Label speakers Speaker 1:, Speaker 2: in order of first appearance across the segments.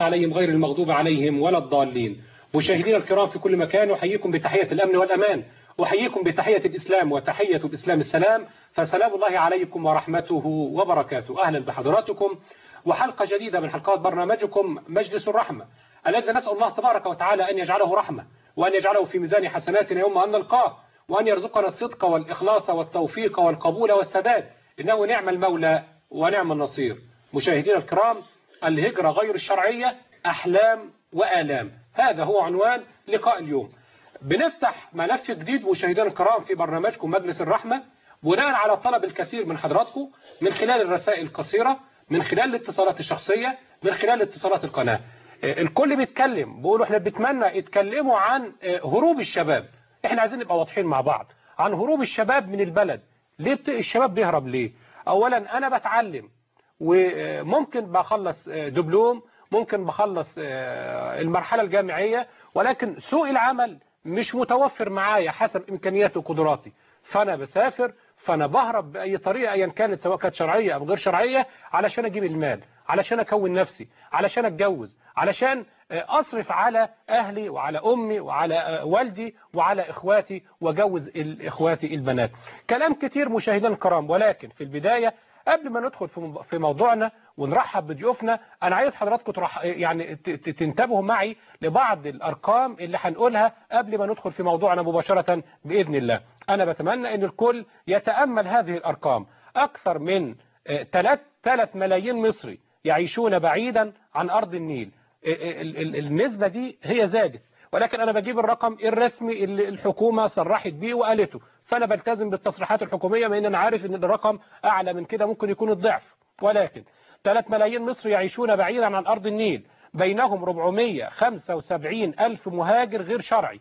Speaker 1: عليهم غير المغضوب عليهم ولا الضالين مشاهدينا الكرام في كل مكان أحييكم بتحية الأمن والأمان أحييكم بتحية الإسلام وتحية الإسلام السلام فسلام الله عليكم ورحمته وبركاته أهلا بحضراتكم وحلقة جديدة من حلقات برنامجكم مجلس الرحمة الذي نسأل الله تبارك وتعالى أن يجعله رحمة وأن يجعله في ميزان حسناتنا يوم أن نلقاه وأن يرزقنا الصدق والإخلاص والتوفيق والقبول والسداد إنه نعم المولى ونعم النصير مشاهدينا الكرام الهجرة غير الشرعية أحلام وآلام هذا هو عنوان لقاء اليوم بنفتح ملف جديد مشاهدينا الكرام في برنامجكم مجلس الرحمة بناء على طلب الكثير من حضراتكم من خلال الرسائل القصيرة من خلال الاتصالات الشخصية من خلال اتصالات القناة الكل بيتكلم بيقولوا احنا بنتمنى يتكلموا عن هروب الشباب احنا عايزين نبقى واضحين مع بعض عن هروب الشباب من البلد ليه الشباب بيهرب ليه اولا انا بتعلم وممكن بخلص دبلوم ممكن بخلص المرحلة الجامعية ولكن سوق العمل مش متوفر معايا حسب إمكانياتي وقدراتي فأنا بسافر فأنا بهرب بأي طريقة أيا كانت سواء كانت شرعية أو غير شرعية علشان أجيب المال علشان أكون نفسي علشان أتجوز علشان أصرف على أهلي وعلى أمي وعلى والدي وعلى إخواتي وأجوز إخواتي البنات كلام كتير مشاهدين الكرام ولكن في البداية قبل ما ندخل في موضوعنا ونرحب بضيوفنا انا عايز حضراتكم ترح يعني تنتبهوا معي لبعض الارقام اللي هنقولها قبل ما ندخل في موضوعنا مباشرة باذن الله انا بتمنى ان الكل يتامل هذه الارقام اكثر من 3 ملايين مصري يعيشون بعيدا عن ارض النيل النسبة دي هي زادت ولكن انا بجيب الرقم الرسمي اللي الحكومة صرحت بيه وقالته فانا بلتزم بالتصريحات الحكومية ما ان انا عارف ان الرقم اعلى من كده ممكن يكون الضعف ولكن 3 ملايين مصري يعيشون بعيدا عن أرض النيل بينهم 475 ألف مهاجر غير شرعي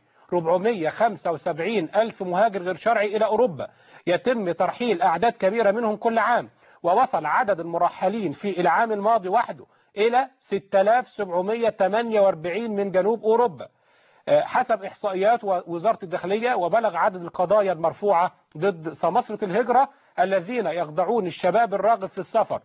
Speaker 1: 475 ألف مهاجر غير شرعي إلى أوروبا يتم ترحيل أعداد كبيرة منهم كل عام ووصل عدد المرحلين في العام الماضي وحده إلى 6748 من جنوب أوروبا حسب إحصائيات وزارة الداخلية وبلغ عدد القضايا المرفوعة ضد سمسرة الهجرة الذين يخضعون الشباب الراغب في السفر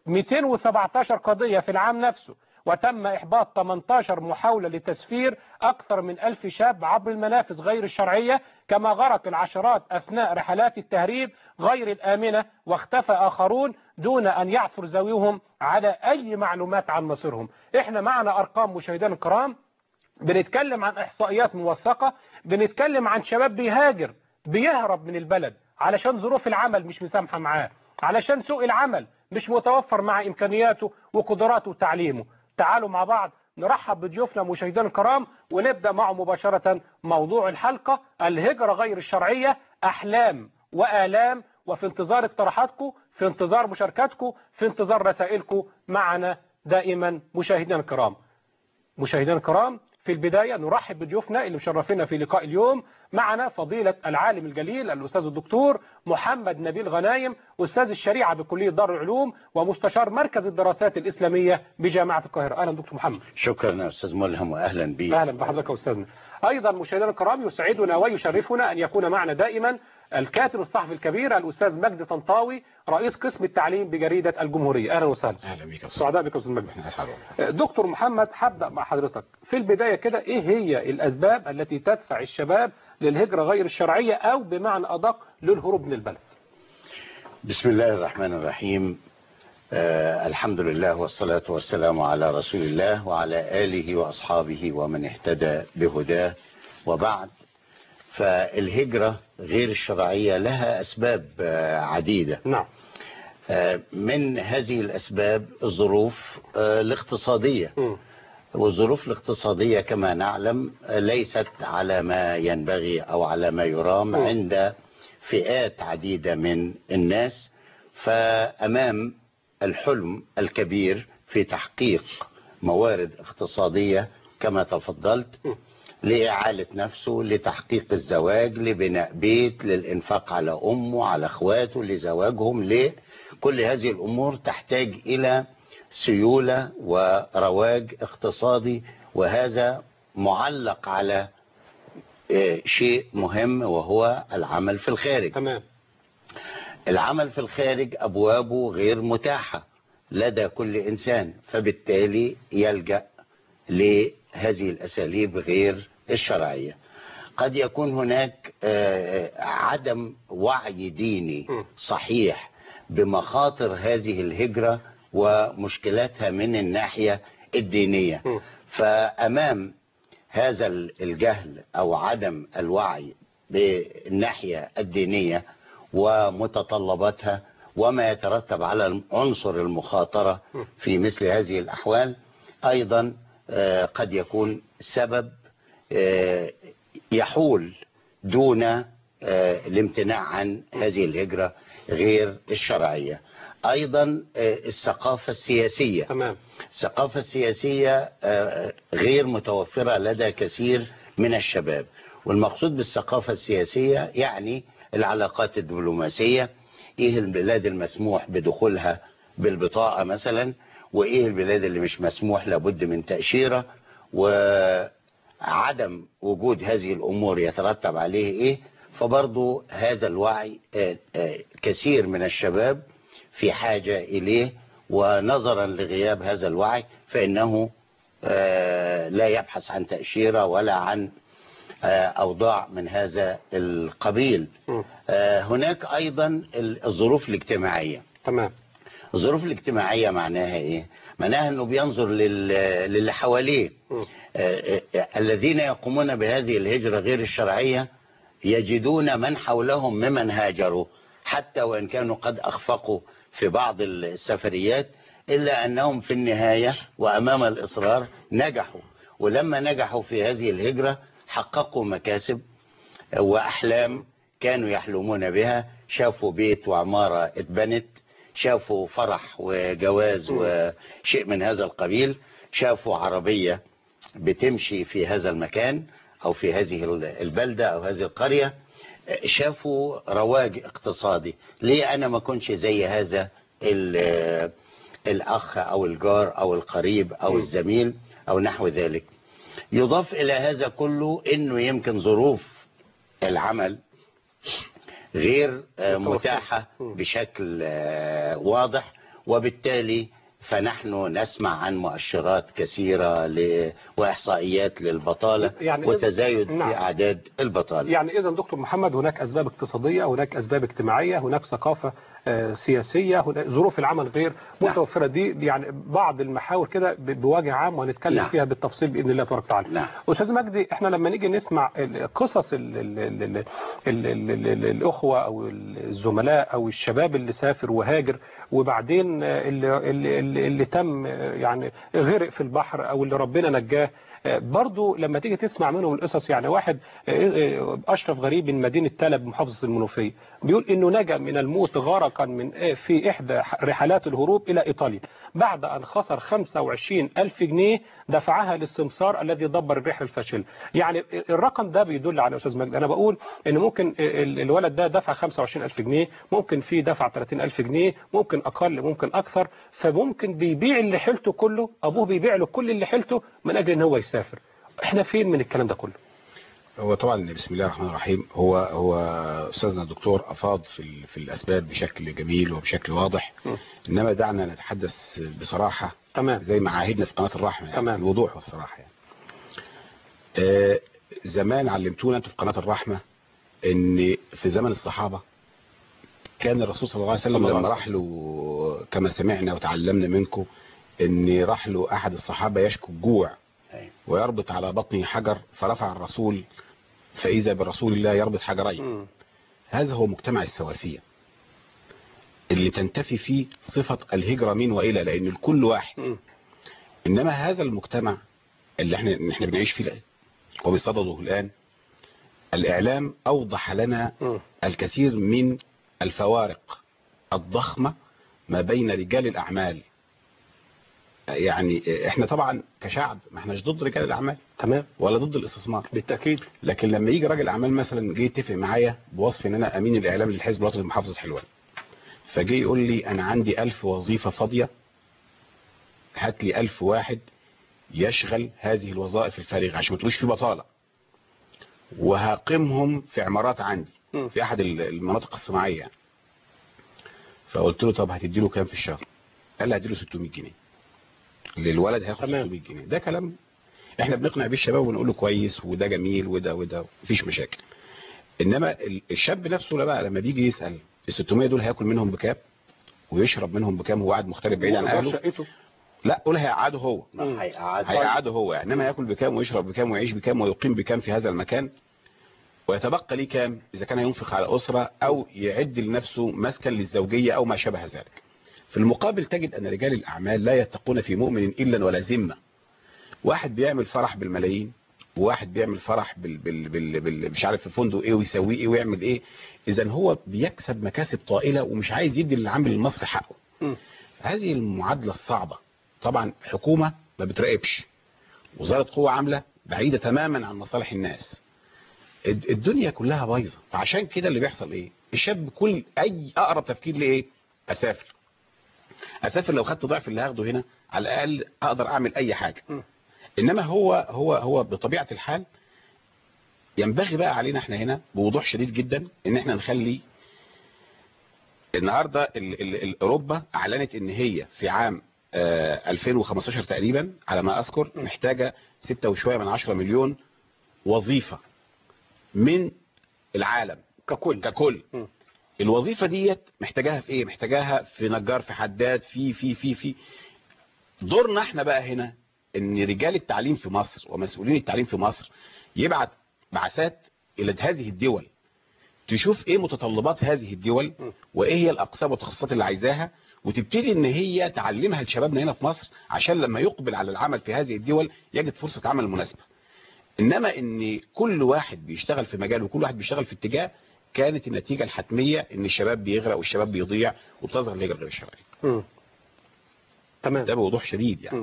Speaker 1: 217 قضية في العام نفسه وتم إحباط 18 محاولة لتسفير أكثر من ألف شاب عبر المنافذ غير الشرعية كما غرق العشرات أثناء رحلات التهريب غير الآمنة واختفى آخرون دون أن يعثر زويهم على أي معلومات عن مصيرهم إحنا معنا أرقام مشاهدين الكرام بنتكلم عن إحصائيات موثقة بنتكلم عن شباب بيهاجر بيهرب من البلد علشان ظروف العمل مش مسامحة معاه علشان سوق العمل مش متوفر مع إمكانياته وقدراته وتعليمه تعالوا مع بعض نرحب بضيوفنا مشاهدينا الكرام ونبدأ معه مباشرة موضوع الحلقة الهجرة غير الشرعية أحلام وآلام وفي انتظار اقتراحاتكم في انتظار مشاركاتكم في انتظار رسائلكم معنا دائما مشاهدينا الكرام مشاهدينا الكرام في البداية نرحب بضيوفنا اللي مشرفينا في لقاء اليوم معنا فضيلة العالم الجليل الأستاذ الدكتور محمد نبيل غنايم أستاذ الشريعة بكلية دار العلوم ومستشار مركز الدراسات الإسلامية بجامعة القاهرة أهلا دكتور محمد
Speaker 2: شكرا يا أستاذ ملهم وأهلا بك
Speaker 1: أهلا بحضرتك يا أستاذنا أيضا مشاهدينا الكرام يسعدنا ويشرفنا أن يكون معنا دائما الكاتب الصحفي الكبير الأستاذ مجدي طنطاوي رئيس قسم التعليم بجريدة الجمهورية أهلا وسهلا
Speaker 3: أهلا بك
Speaker 1: سعداء بك أستاذ مجدي دكتور محمد هبدأ مع حضرتك في البداية كده إيه هي الأسباب التي تدفع الشباب للهجرة غير الشرعية أو بمعنى أدق للهروب من البلد
Speaker 2: بسم الله الرحمن الرحيم آه الحمد لله والصلاة والسلام على رسول الله وعلى آله وأصحابه ومن اهتدى بهداه وبعد فالهجرة غير الشرعية لها أسباب آه عديدة
Speaker 1: نعم
Speaker 2: آه من هذه الأسباب الظروف الاقتصادية
Speaker 1: م.
Speaker 2: والظروف الاقتصادية كما نعلم ليست على ما ينبغي أو على ما يرام عند فئات عديدة من الناس فأمام الحلم الكبير في تحقيق موارد اقتصادية كما تفضلت لإعالة نفسه لتحقيق الزواج لبناء بيت للإنفاق على أمه على أخواته لزواجهم لكل هذه الأمور تحتاج إلى سيولة ورواج اقتصادي وهذا معلق على شيء مهم وهو العمل في الخارج
Speaker 1: تمام
Speaker 2: العمل في الخارج أبوابه غير متاحة لدى كل إنسان فبالتالي يلجأ لهذه الأساليب غير الشرعية قد يكون هناك آه، عدم وعي ديني
Speaker 1: م.
Speaker 2: صحيح بمخاطر هذه الهجرة ومشكلاتها من الناحية الدينية
Speaker 1: م.
Speaker 2: فأمام هذا الجهل أو عدم الوعي بالناحية الدينية ومتطلباتها وما يترتب على عنصر المخاطرة في مثل هذه الأحوال أيضا آه، قد يكون سبب آه، يحول دون آه، الامتناع عن هذه الهجرة غير الشرعية أيضا آه، الثقافة السياسية
Speaker 1: تمام
Speaker 2: الثقافة السياسية آه، غير متوفرة لدى كثير من الشباب والمقصود بالثقافة السياسية يعني العلاقات الدبلوماسية ايه البلاد المسموح بدخولها بالبطاقة مثلا وايه البلاد اللي مش مسموح لابد من تأشيرة وعدم وجود هذه الامور يترتب عليه ايه فبرضو هذا الوعي آه، آه، كثير من الشباب في حاجة اليه ونظرا لغياب هذا الوعي فانه آه، لا يبحث عن تأشيرة ولا عن آه، أوضاع من هذا القبيل
Speaker 1: م.
Speaker 2: آه، هناك أيضا الظروف الاجتماعية
Speaker 1: تمام
Speaker 2: الظروف الاجتماعية معناها إيه؟ معناها أنه بينظر لل- للي حواليه
Speaker 1: م.
Speaker 2: آه، آه، الذين يقومون بهذه الهجرة غير الشرعية يجدون من حولهم ممن هاجروا حتى وإن كانوا قد أخفقوا في بعض السفريات إلا أنهم في النهاية وأمام الإصرار نجحوا ولما نجحوا في هذه الهجرة حققوا مكاسب وأحلام كانوا يحلمون بها شافوا بيت وعمارة اتبنت شافوا فرح وجواز وشيء من هذا القبيل شافوا عربية بتمشي في هذا المكان أو في هذه البلدة أو هذه القرية شافوا رواج اقتصادي ليه أنا ما كنش زي هذا ال- الأخ أو الجار أو القريب أو الزميل أو نحو ذلك يضاف إلى هذا كله أنه يمكن ظروف العمل غير آه، متاحة بشكل آه، واضح وبالتالي فنحن نسمع عن مؤشرات كثيرة ل... وإحصائيات للبطالة
Speaker 1: يعني إذا-
Speaker 2: وتزايد
Speaker 1: نعم.
Speaker 2: في أعداد البطالة
Speaker 1: يعني إذا دكتور محمد هناك أسباب اقتصادية هناك أسباب اجتماعية هناك ثقافة آه، سياسية هناك ظروف العمل غير
Speaker 2: نعم.
Speaker 1: متوفرة دي يعني بعض المحاور كده ب- بوجه عام وهنتكلم
Speaker 2: نعم.
Speaker 1: فيها بالتفصيل بإذن الله تبارك وتعالى
Speaker 2: نعم.
Speaker 1: أستاذ مجدي احنا لما نيجي نسمع ال- قصص ال ال ال ال ال ال ال ال الأخوة أو الزملاء أو الشباب اللي سافر وهاجر وبعدين آه، اللي, اللي, اللي, اللي تم آه، يعني غرق في البحر أو اللي ربنا نجاه آه، برضو لما تيجي تسمع منهم القصص يعني واحد آه، آه، أشرف غريب من مدينة تلب محافظة المنوفية بيقول إنه نجا من الموت غرقا من آه، في إحدى رحلات الهروب إلى إيطاليا بعد أن خسر 25 ألف جنيه دفعها للسمسار الذي دبر الرحلة الفاشلة يعني الرقم ده بيدل على أستاذ مجد أنا بقول إن ممكن ال- الولد ده دفع 25 ألف جنيه ممكن في دفع 30 ألف جنيه ممكن أقل ممكن أكثر فممكن بيبيع اللي حيلته كله أبوه بيبيع له كل اللي حيلته من أجل إن هو يسافر احنا فين من الكلام ده كله
Speaker 3: هو طبعا بسم الله الرحمن الرحيم هو هو استاذنا الدكتور افاض في ال- في الاسباب بشكل جميل وبشكل واضح
Speaker 1: م.
Speaker 3: انما دعنا نتحدث بصراحه
Speaker 1: تمام
Speaker 3: زي ما عاهدنا في قناه الرحمه يعني
Speaker 1: تمام.
Speaker 3: الوضوح والصراحه يعني. آه زمان علمتونا انتوا في قناه الرحمه ان في زمن الصحابه كان الرسول صلى الله عليه
Speaker 1: صلى
Speaker 3: وسلم
Speaker 1: الله
Speaker 3: لما
Speaker 1: عليه
Speaker 3: راح له كما سمعنا وتعلمنا منكم ان راح له احد الصحابه يشكو الجوع
Speaker 2: أيوة.
Speaker 3: ويربط على بطنه حجر فرفع الرسول فإذا برسول الله يربط حجرين
Speaker 1: مم.
Speaker 3: هذا هو مجتمع السواسية اللي تنتفي فيه صفة الهجرة من وإلى لأن الكل واحد
Speaker 1: مم.
Speaker 3: إنما هذا المجتمع اللي احنا اللي احنا بنعيش فيه الآن وبصدده الآن الإعلام أوضح لنا
Speaker 1: مم.
Speaker 3: الكثير من الفوارق الضخمة ما بين رجال الأعمال يعني احنا طبعا كشعب ما احناش ضد رجال الأعمال
Speaker 1: تمام
Speaker 3: ولا ضد الاستثمار
Speaker 1: بالتأكيد
Speaker 3: لكن لما يجي راجل اعمال مثلا جه يتفق معايا بوصف ان انا امين الاعلام للحزب الوطني محافظه حلوان فجه يقول لي انا عندي ألف وظيفه فاضيه هات لي ألف واحد يشغل هذه الوظائف الفارغه عشان ما تقولوش في بطاله وهقيمهم في عمارات عندي
Speaker 1: مم.
Speaker 3: في احد ال- المناطق الصناعيه يعني. فقلت له طب هتدي له كام في الشهر قال لي هدي له 600 جنيه للولد هياخد
Speaker 1: تمام.
Speaker 3: 600 جنيه ده كلام احنا بنقنع بيه الشباب ونقول له كويس وده جميل وده وده مفيش مشاكل انما ال- الشاب نفسه لا بقى لما بيجي يسال ال 600 دول هياكل منهم بكام ويشرب منهم بكام وهو قاعد مغترب بعيد عن
Speaker 1: وإيجار
Speaker 3: اهله
Speaker 1: شقته
Speaker 3: لا قول هيقعده هو
Speaker 2: ما هيقعد
Speaker 3: هيقعده هو يعني انما ياكل بكام ويشرب بكام ويعيش بكام ويقيم بكام في هذا المكان ويتبقى ليه كام اذا كان هينفق على اسره او يعد لنفسه مسكن للزوجيه او ما شابه ذلك في المقابل تجد ان رجال الاعمال لا يتقون في مؤمن الا ولا ذمه واحد بيعمل فرح بالملايين وواحد بيعمل فرح بال بال بال بال مش عارف في فندق ايه ويسويه ايه ويعمل ايه اذا هو بيكسب مكاسب طائله ومش عايز يدي للعامل المصري حقه
Speaker 1: مم.
Speaker 3: هذه المعادله الصعبه طبعا حكومه ما بتراقبش وزاره قوه عامله بعيده تماما عن مصالح الناس الد- الدنيا كلها بايظه فعشان كده اللي بيحصل ايه الشاب كل اي اقرب تفكير لايه اسافر اسافر لو خدت ضعف اللي هاخده هنا على الاقل اقدر اعمل اي حاجه
Speaker 1: م.
Speaker 3: انما هو هو هو بطبيعه الحال ينبغي بقى علينا احنا هنا بوضوح شديد جدا ان احنا نخلي النهارده ال ال ال اوروبا اعلنت ان هي في عام آه 2015 تقريبا على ما اذكر
Speaker 1: م.
Speaker 3: محتاجه 6 وشويه من 10 مليون وظيفه من العالم
Speaker 1: ككل
Speaker 3: ككل
Speaker 1: م.
Speaker 3: الوظيفه ديت محتاجاها في ايه محتاجاها في نجار في حداد في في في في دورنا احنا بقى هنا ان رجال التعليم في مصر ومسؤولين التعليم في مصر يبعت بعثات الى هذه الدول تشوف ايه متطلبات هذه الدول
Speaker 1: م.
Speaker 3: وايه هي الاقسام والتخصصات اللي عايزاها وتبتدي ان هي تعلمها لشبابنا هنا في مصر عشان لما يقبل على العمل في هذه الدول يجد فرصه عمل مناسبه انما ان كل واحد بيشتغل في مجال وكل واحد بيشتغل في اتجاه كانت النتيجه الحتميه ان الشباب بيغرق والشباب بيضيع وبتظهر الهجره غير الشرعيه
Speaker 1: مم. تمام
Speaker 3: ده بوضوح شديد يعني
Speaker 1: مم.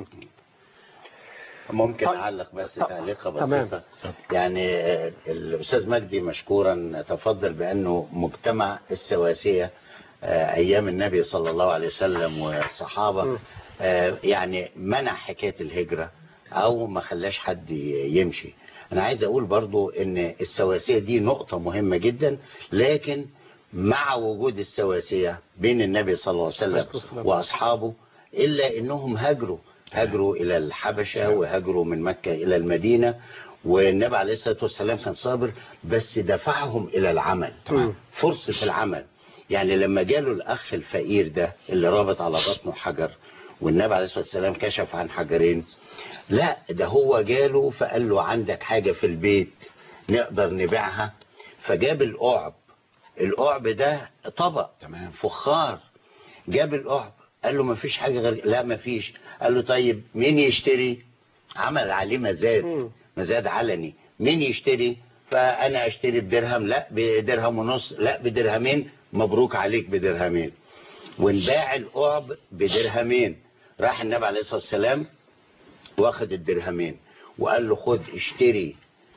Speaker 2: ممكن
Speaker 1: طيب.
Speaker 2: اعلق بس
Speaker 1: طب-
Speaker 2: تعليقه
Speaker 1: تمام.
Speaker 2: بسيطه يعني آه، الاستاذ مجدي مشكورا تفضل بانه مجتمع السواسيه آه، ايام النبي صلى الله عليه وسلم والصحابه
Speaker 1: م.
Speaker 2: آه، يعني منع حكايه الهجره او ما خلاش حد يمشي انا عايز اقول برضو ان السواسيه دي نقطه مهمه جدا لكن مع وجود السواسيه بين النبي صلى الله عليه وسلم
Speaker 1: عليه الصلاة والسلام.
Speaker 2: واصحابه الا انهم هاجروا هاجروا الى الحبشه وهاجروا من مكه الى المدينه والنبي عليه الصلاه والسلام كان صابر بس دفعهم الى العمل
Speaker 1: مم.
Speaker 2: فرصه العمل يعني لما جاله الاخ الفقير ده اللي رابط على بطنه حجر والنبي عليه الصلاه والسلام كشف عن حجرين لا ده هو جاله فقال له عندك حاجه في البيت نقدر نبيعها فجاب القعب القعب ده طبق
Speaker 3: تمام.
Speaker 2: فخار جاب القعب قال له ما فيش حاجه غير لا ما فيش قال له طيب مين يشتري عمل عليه مزاد
Speaker 1: مم.
Speaker 2: مزاد علني مين يشتري فانا اشتري بدرهم لا بدرهم ونص لا بدرهمين مبروك عليك بدرهمين وانباع القعب بدرهمين راح النبي عليه الصلاه والسلام واخد الدرهمين وقال له خد اشتري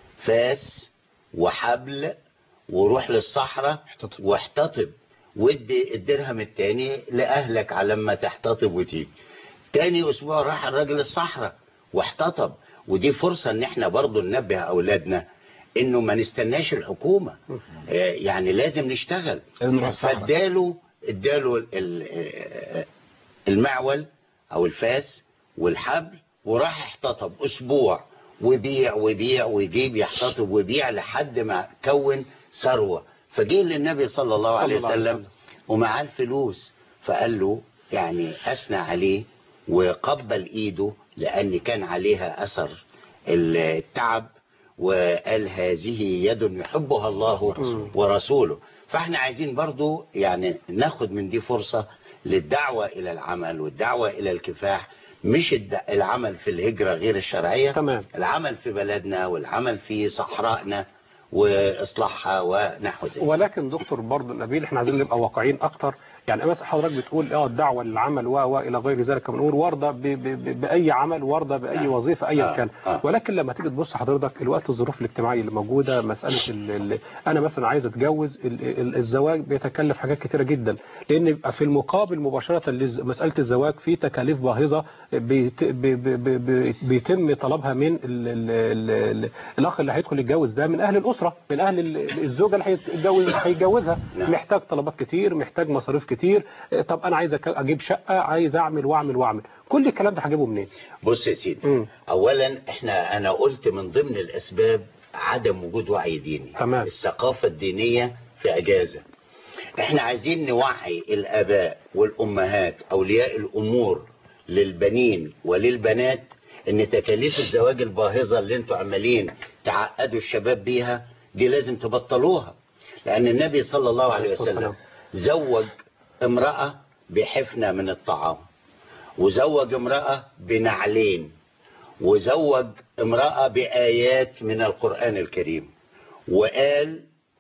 Speaker 2: فاس وحبل وروح للصحراء
Speaker 3: احتطب.
Speaker 2: واحتطب وادي الدرهم التاني لأهلك على ما تحتطب وتيجي تاني أسبوع راح الراجل الصحراء واحتطب ودي فرصة ان احنا برضو ننبه أولادنا انه ما نستناش الحكومة آه، يعني لازم نشتغل
Speaker 3: لازم نروح الصحراء
Speaker 2: فاداله اداله ال- ال- المعول او الفاس والحبل وراح احتطب اسبوع وبيع وبيع ويجيب يحتطب ويبيع لحد ما كون ثروه فجه للنبي صلى الله عليه
Speaker 1: صلى الله عليه
Speaker 2: وسلم
Speaker 1: وسلم.
Speaker 2: ومعاه الفلوس فقال له يعني اثنى عليه وقبل ايده لان كان عليها اثر التعب وقال هذه يد يحبها الله
Speaker 1: مم.
Speaker 2: ورسوله فاحنا عايزين برضو يعني ناخد من دي فرصة للدعوة إلى العمل والدعوة إلى الكفاح مش الد- العمل في الهجرة غير الشرعية
Speaker 1: تمام.
Speaker 2: العمل في بلدنا والعمل في صحرائنا وإصلاحها ونحو ذلك
Speaker 1: ولكن دكتور برضه نبيل احنا عايزين نبقى واقعيين اكتر يعني مثلا حضرتك بتقول اه الدعوه للعمل و والى غير ذلك من امور وارضى ب- ب- ب- باي عمل وارضى باي
Speaker 2: نعم.
Speaker 1: وظيفه ايا
Speaker 2: آه،
Speaker 1: كان
Speaker 2: آه.
Speaker 1: ولكن لما تيجي تبص حضرتك الوقت الظروف الاجتماعيه اللي موجوده مساله ال ال انا مثلا عايز اتجوز ال ال الزواج بيتكلف حاجات كتيره جدا لان يبقى في المقابل مباشره لمساله الزواج في تكاليف باهظه بيت ب- ب- ب- ب- بيتم طلبها من ال ال ال ال الاخ اللي هيدخل يتجوز ده من اهل الاسره من اهل ال- الزوجه اللي هيتجوز هيتجوزها
Speaker 2: نعم.
Speaker 1: محتاج طلبات كتير محتاج مصاريف كتير آه، طب انا عايز أك- اجيب شقه عايز اعمل واعمل واعمل كل الكلام ده هجيبه منين
Speaker 2: بص يا سيدي
Speaker 1: مم.
Speaker 2: اولا احنا انا قلت من ضمن الاسباب عدم وجود وعي ديني
Speaker 1: تمام.
Speaker 2: الثقافه الدينيه في اجازه احنا عايزين نوعي الاباء والامهات اولياء الامور للبنين وللبنات ان تكاليف الزواج الباهظه اللي انتوا عمالين تعقدوا الشباب بيها دي لازم تبطلوها لان النبي صلى الله عليه
Speaker 1: عليه الصلاة
Speaker 2: وسلم زوج امراه بحفنه من الطعام وزوج امرأة بنعلين وزوج امرأة بآيات من القرآن الكريم وقال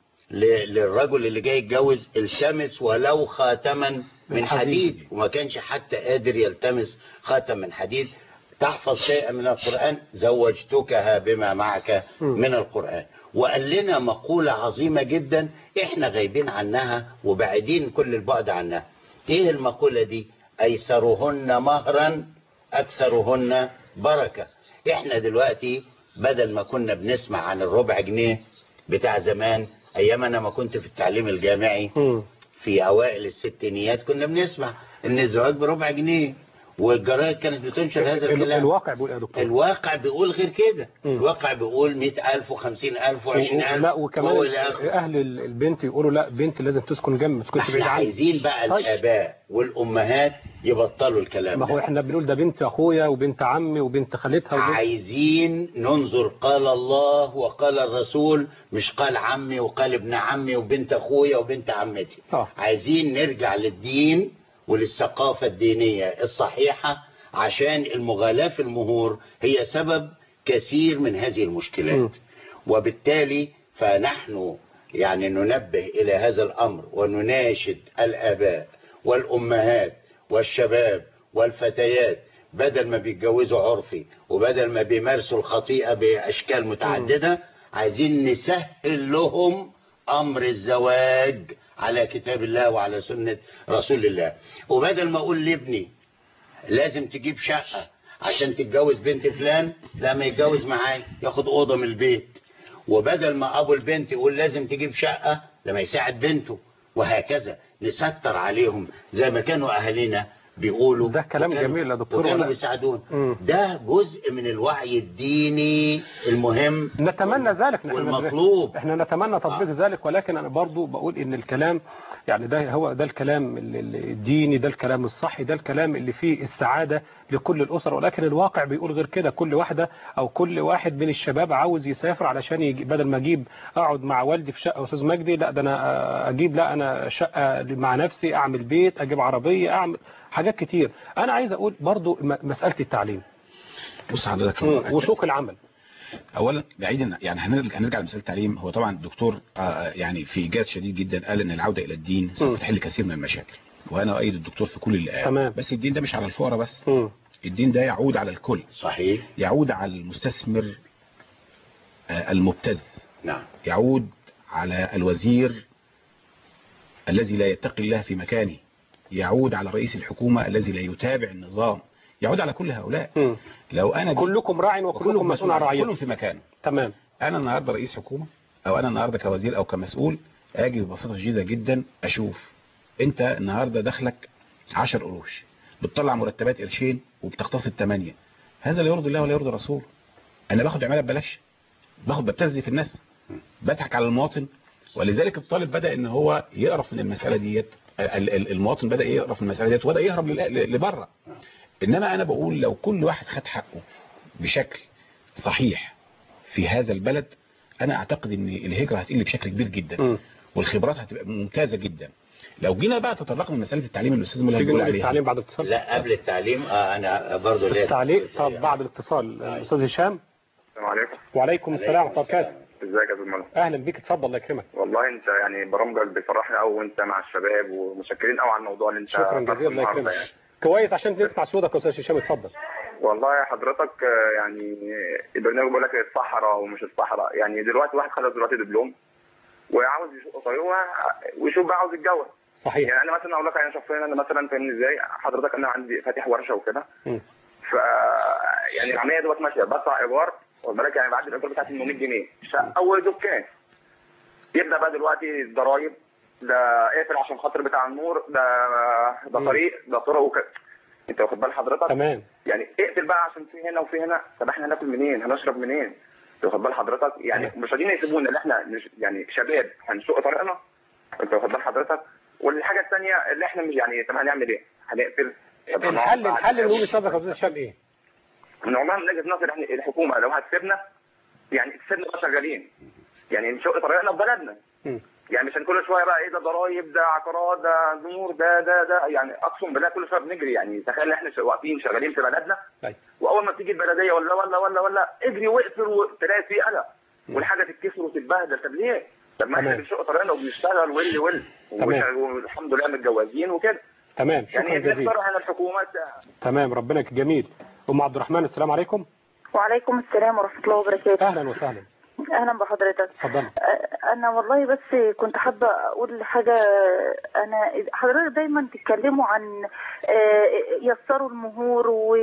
Speaker 2: ل- للرجل اللي جاي يتجوز التمس ولو خاتما
Speaker 1: من
Speaker 2: من
Speaker 1: حديد.
Speaker 2: حديد وما كانش حتى قادر يلتمس خاتم من حديد تحفظ شيئا من القرآن زوجتكها بما معك من القرآن وقال لنا مقولة عظيمة جدا احنا غايبين عنها وبعيدين كل البعد عنها ايه المقولة دي ايسرهن مهرا اكثرهن بركة احنا دلوقتي بدل ما كنا بنسمع عن الربع جنيه بتاع زمان ايام انا ما كنت في التعليم الجامعي
Speaker 1: مم.
Speaker 2: في اوائل الستينيات كنا بنسمع ان الزواج بربع جنيه والجرايد كانت بتنشر هذا
Speaker 1: ال-
Speaker 2: الكلام
Speaker 1: الواقع بيقول ايه يا دكتور
Speaker 2: الواقع بيقول غير كده
Speaker 1: مم.
Speaker 2: الواقع بيقول 100000 و50000
Speaker 1: و-
Speaker 2: و20000
Speaker 1: لا وكمان اهل ال- البنت يقولوا لا بنت لازم تسكن جنب ما تسكنش بعيد
Speaker 2: احنا
Speaker 1: عني
Speaker 2: عايزين بقى
Speaker 1: طيب.
Speaker 2: الاباء والامهات يبطلوا الكلام
Speaker 1: ما هو
Speaker 2: ده
Speaker 1: احنا بنقول ده بنت اخويا وبنت عمي وبنت خالتها وبنت
Speaker 2: عايزين ننظر قال الله وقال الرسول مش قال عمي وقال ابن عمي وبنت اخويا وبنت عمتي
Speaker 1: آه.
Speaker 2: عايزين نرجع للدين وللثقافة الدينية الصحيحة عشان المغالاة في المهور هي سبب كثير من هذه
Speaker 1: م.
Speaker 2: المشكلات وبالتالي فنحن يعني ننبه إلى هذا الأمر ونناشد الآباء والأمهات والشباب والفتيات بدل ما بيتجوزوا عرفي وبدل ما بيمارسوا الخطيئة بأشكال متعددة عايزين نسهل لهم أمر الزواج على كتاب الله وعلى سنة رسول الله وبدل ما أقول لابني لازم تجيب شقة عشان تتجوز بنت فلان لا ما يتجوز معايا ياخد أوضة من البيت وبدل ما أبو البنت يقول لازم تجيب شقة لما يساعد بنته وهكذا نستر عليهم زي ما كانوا أهالينا بيقولوا
Speaker 1: ده كلام
Speaker 2: وكانوا-
Speaker 1: جميل يا دكتور
Speaker 2: وكانوا
Speaker 1: ولا-
Speaker 2: بيساعدون
Speaker 1: مم.
Speaker 2: ده جزء من الوعي الديني المهم
Speaker 1: نتمنى ذلك نحن
Speaker 2: والمطلوب
Speaker 1: احنا نتمنى تطبيق
Speaker 2: آه.
Speaker 1: ذلك ولكن انا برضو بقول ان الكلام يعني ده هو ده الكلام ال- ال- الديني ده الكلام الصحي ده الكلام اللي فيه السعادة لكل الأسر ولكن الواقع بيقول غير كده كل واحدة أو كل واحد من الشباب عاوز يسافر علشان يجي بدل ما أجيب أقعد مع والدي في شقة أستاذ مجدي لا ده أنا أجيب لا أنا شقة مع نفسي أعمل بيت أجيب عربية أعمل حاجات كتير أنا عايز أقول برضو م- مسألة التعليم
Speaker 3: بص حضرتك هو-
Speaker 1: وسوق العمل
Speaker 3: اولا بعيدا يعني هنرجع هنرجع لمثال التعليم هو طبعا الدكتور آه، يعني في ايجاز شديد جدا قال ان العوده الى الدين
Speaker 1: م.
Speaker 3: سوف تحل كثير من المشاكل وانا اؤيد الدكتور في كل اللي قال
Speaker 1: تمام.
Speaker 3: بس الدين ده مش على الفقراء بس
Speaker 1: مم.
Speaker 3: الدين ده يعود على الكل
Speaker 2: صحيح
Speaker 3: يعود على المستثمر آه، المبتز
Speaker 2: نعم
Speaker 3: يعود على الوزير الذي لا يتقي الله في مكانه يعود على رئيس الحكومة الذي لا يتابع النظام يعود على كل هؤلاء
Speaker 1: مم.
Speaker 3: لو انا
Speaker 1: كلكم راع وكلكم مسؤول عن
Speaker 3: كلهم
Speaker 1: رعيته
Speaker 3: في مكانه
Speaker 1: تمام
Speaker 3: انا النهارده رئيس حكومه او انا النهارده كوزير او كمسؤول اجي ببساطه شديده جدا اشوف انت النهارده دخلك 10 قروش بتطلع مرتبات قرشين وبتقتصد 8 هذا لا يرضي الله ولا يرضي رسوله انا باخد عماله ببلاش باخد ببتزي في الناس بضحك على المواطن ولذلك الطالب بدا ان هو يقرف من المساله ديت ال- ال- المواطن بدا يقرف من المساله ديت وبدا يهرب لل- لبره انما انا بقول لو كل واحد خد حقه بشكل صحيح في هذا البلد انا اعتقد ان الهجره هتقل بشكل كبير جدا
Speaker 1: مم.
Speaker 3: والخبرات هتبقى ممتازه جدا لو جينا بقى تطرقنا لمساله التعليم اللي الاستاذ ملهم
Speaker 1: تيجي
Speaker 3: بيقول
Speaker 1: نقول
Speaker 3: عليها
Speaker 1: التعليم بعد الاتصال
Speaker 2: لا قبل التعليم آه انا برضو ليه
Speaker 1: التعليق طب بعد الاتصال الاستاذ هشام
Speaker 4: السلام عليكم
Speaker 1: وعليكم السلام ورحمه الله وبركاته
Speaker 4: ازيك يا استاذ ملك
Speaker 1: اهلا بيك اتفضل الله يكرمك
Speaker 4: والله انت يعني برامجك بيفرحني قوي وانت مع الشباب ومتشكرين قوي على الموضوع اللي انت
Speaker 1: شكرا
Speaker 4: طرحه
Speaker 1: جزيلا الله
Speaker 4: النهاردة
Speaker 1: يكرمك
Speaker 4: يعني.
Speaker 1: كويس عشان نسمع صوتك يا استاذ هشام اتفضل
Speaker 4: والله حضرتك آه، يعني البرنامج بيقول لك الصحراء ومش الصحراء يعني دلوقتي واحد خلص دلوقتي دبلوم وعاوز يشوف طريقه ويشوف بقى عاوز يتجوز
Speaker 1: صحيح
Speaker 4: يعني انا مثلا اقول لك انا شخصيا انا مثلا فاهمني ازاي حضرتك انا عندي فاتح ورشه وكده
Speaker 1: مم.
Speaker 4: ف يعني العمليه دلوقتي ماشيه بدفع ايجار واخد بالك يعني بعد الايجار بتاع 800 جنيه شقه اول دكان يبدا بقى دلوقتي الضرايب ده اقفل عشان خاطر بتاع النور ده ده
Speaker 1: مم.
Speaker 4: طريق ده طرق وك... انت واخد بال حضرتك
Speaker 1: تمام
Speaker 4: يعني اقفل بقى عشان في هنا وفي هنا طب احنا هناكل منين هنشرب منين انت واخد بال حضرتك يعني
Speaker 1: تمام.
Speaker 4: مش راضيين يسيبونا ان احنا نش... يعني شباب هنسوق طريقنا انت واخد بال حضرتك والحاجه الثانيه اللي احنا مش يعني طب هنعمل ايه هنقفل طب هنقعد
Speaker 1: الحل
Speaker 4: بعد-
Speaker 1: الحل من وجهه نظرك يا استاذ هشام ايه؟
Speaker 4: من والله من وجهه نظري احنا الحكومه لو هتسيبنا يعني تسيبنا بقى شغالين يعني نشق طريقنا في بلدنا
Speaker 1: مم.
Speaker 4: يعني مش كل شويه بقى ايه ده ضرايب ده عقارات ده نور ده ده ده يعني اقسم بالله كل شويه بنجري يعني تخيل ان احنا ش- واقفين شغالين في بلدنا
Speaker 1: طيب
Speaker 4: واول ما بتيجي البلديه ولا ولا ولا ولا اجري واقفل وتلاقي في قلق والحاجه تتكسر وتتبهدل طب ليه؟ طب ما احنا
Speaker 1: تمام.
Speaker 4: بنشق طريقنا وبنشتغل ول ول
Speaker 1: تمام.
Speaker 4: والحمد لله متجوزين وكده
Speaker 1: تمام شكرا
Speaker 4: يعني
Speaker 1: جزيلا
Speaker 4: بنقترح على الحكومات
Speaker 1: تمام ربنا يك- جميل ام عبد الرحمن السلام عليكم
Speaker 5: وعليكم السلام ورحمة الله وبركاته
Speaker 1: اهلا وسهلا
Speaker 5: أهلا بحضرتك
Speaker 1: اتفضل
Speaker 5: أ- أنا والله بس كنت حابة أقول حاجة أنا حضرتك دايما تتكلموا عن آه، يسروا المهور و-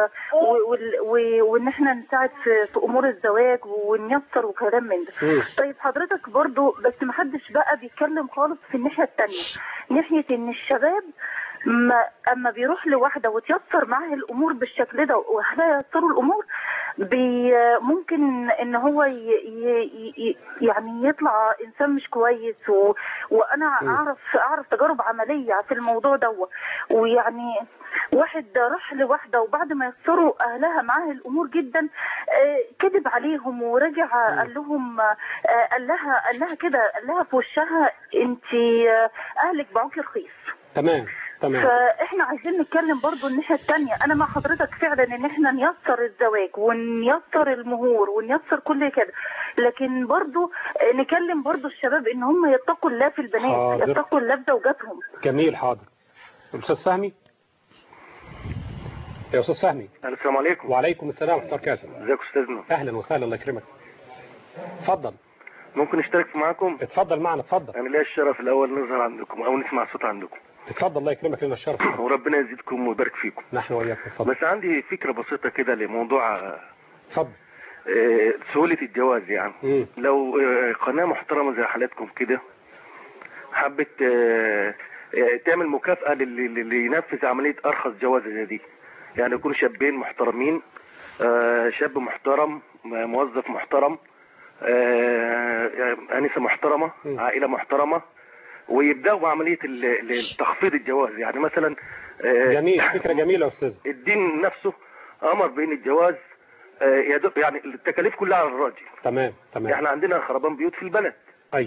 Speaker 5: و- وال- و- وإن احنا نساعد في في أمور الزواج ونيسر وكلام من ده
Speaker 1: مم.
Speaker 5: طيب حضرتك برضو بس محدش بقى بيتكلم خالص في الناحية التانية ناحية إن الشباب ما اما بيروح لواحده وتيسر معاها الامور بالشكل ده واهلها ييسروا الامور بي ممكن ان هو ي ي ي يعني يطلع انسان مش كويس و وانا
Speaker 1: م.
Speaker 5: اعرف اعرف تجارب عمليه في الموضوع ده ويعني واحد راح لواحده وبعد ما يسروا اهلها معاها الامور جدا آه، كذب عليهم ورجع
Speaker 1: م.
Speaker 5: قال لهم آه، قال لها قال لها كده قال لها في وشها انت آه، اهلك باعوكي رخيص
Speaker 1: تمام تمام
Speaker 5: فاحنا عايزين نتكلم برضو الناحيه الثانيه انا مع حضرتك فعلا ان احنا نيسر الزواج ونيسر المهور ونيسر كل كده لكن برضو نكلم برضو الشباب ان هم يتقوا الله في البنات
Speaker 1: حاضر.
Speaker 5: يتقوا الله في زوجاتهم
Speaker 1: جميل حاضر الاستاذ فهمي يا استاذ فهمي
Speaker 6: السلام عليكم
Speaker 1: وعليكم السلام ورحمه الله وبركاته
Speaker 6: ازيك استاذنا
Speaker 1: اهلا وسهلا الله يكرمك اتفضل
Speaker 6: ممكن نشترك معاكم
Speaker 1: اتفضل معنا اتفضل
Speaker 6: انا ليا الشرف الاول نظهر عندكم او نسمع صوت عندكم
Speaker 1: اتفضل الله يكرمك لنا الشرف
Speaker 6: وربنا يزيدكم ويبارك فيكم
Speaker 1: نحن واياك اتفضل
Speaker 6: بس عندي فكره بسيطه كده لموضوع آه،
Speaker 1: اتفضل
Speaker 6: آه، سهوله الجواز يعني
Speaker 1: مم.
Speaker 6: لو آه، قناه محترمه زي حالتكم كده حبت آه، آه، تعمل مكافاه للي للي ينفذ عمليه ارخص جواز زي دي يعني يكونوا شابين محترمين آه، شاب محترم م- موظف محترم آه، انسه محترمه
Speaker 1: م.
Speaker 6: عائله محترمه ويبداوا بعمليه ال- ال- التخفيض الجواز يعني مثلا آه،
Speaker 1: جميل فكره جميله يا استاذ
Speaker 6: الدين نفسه امر بين الجواز آه، يدق- يعني التكاليف كلها على الراجل
Speaker 1: تمام تمام
Speaker 6: احنا عندنا خربان بيوت في البلد
Speaker 1: اي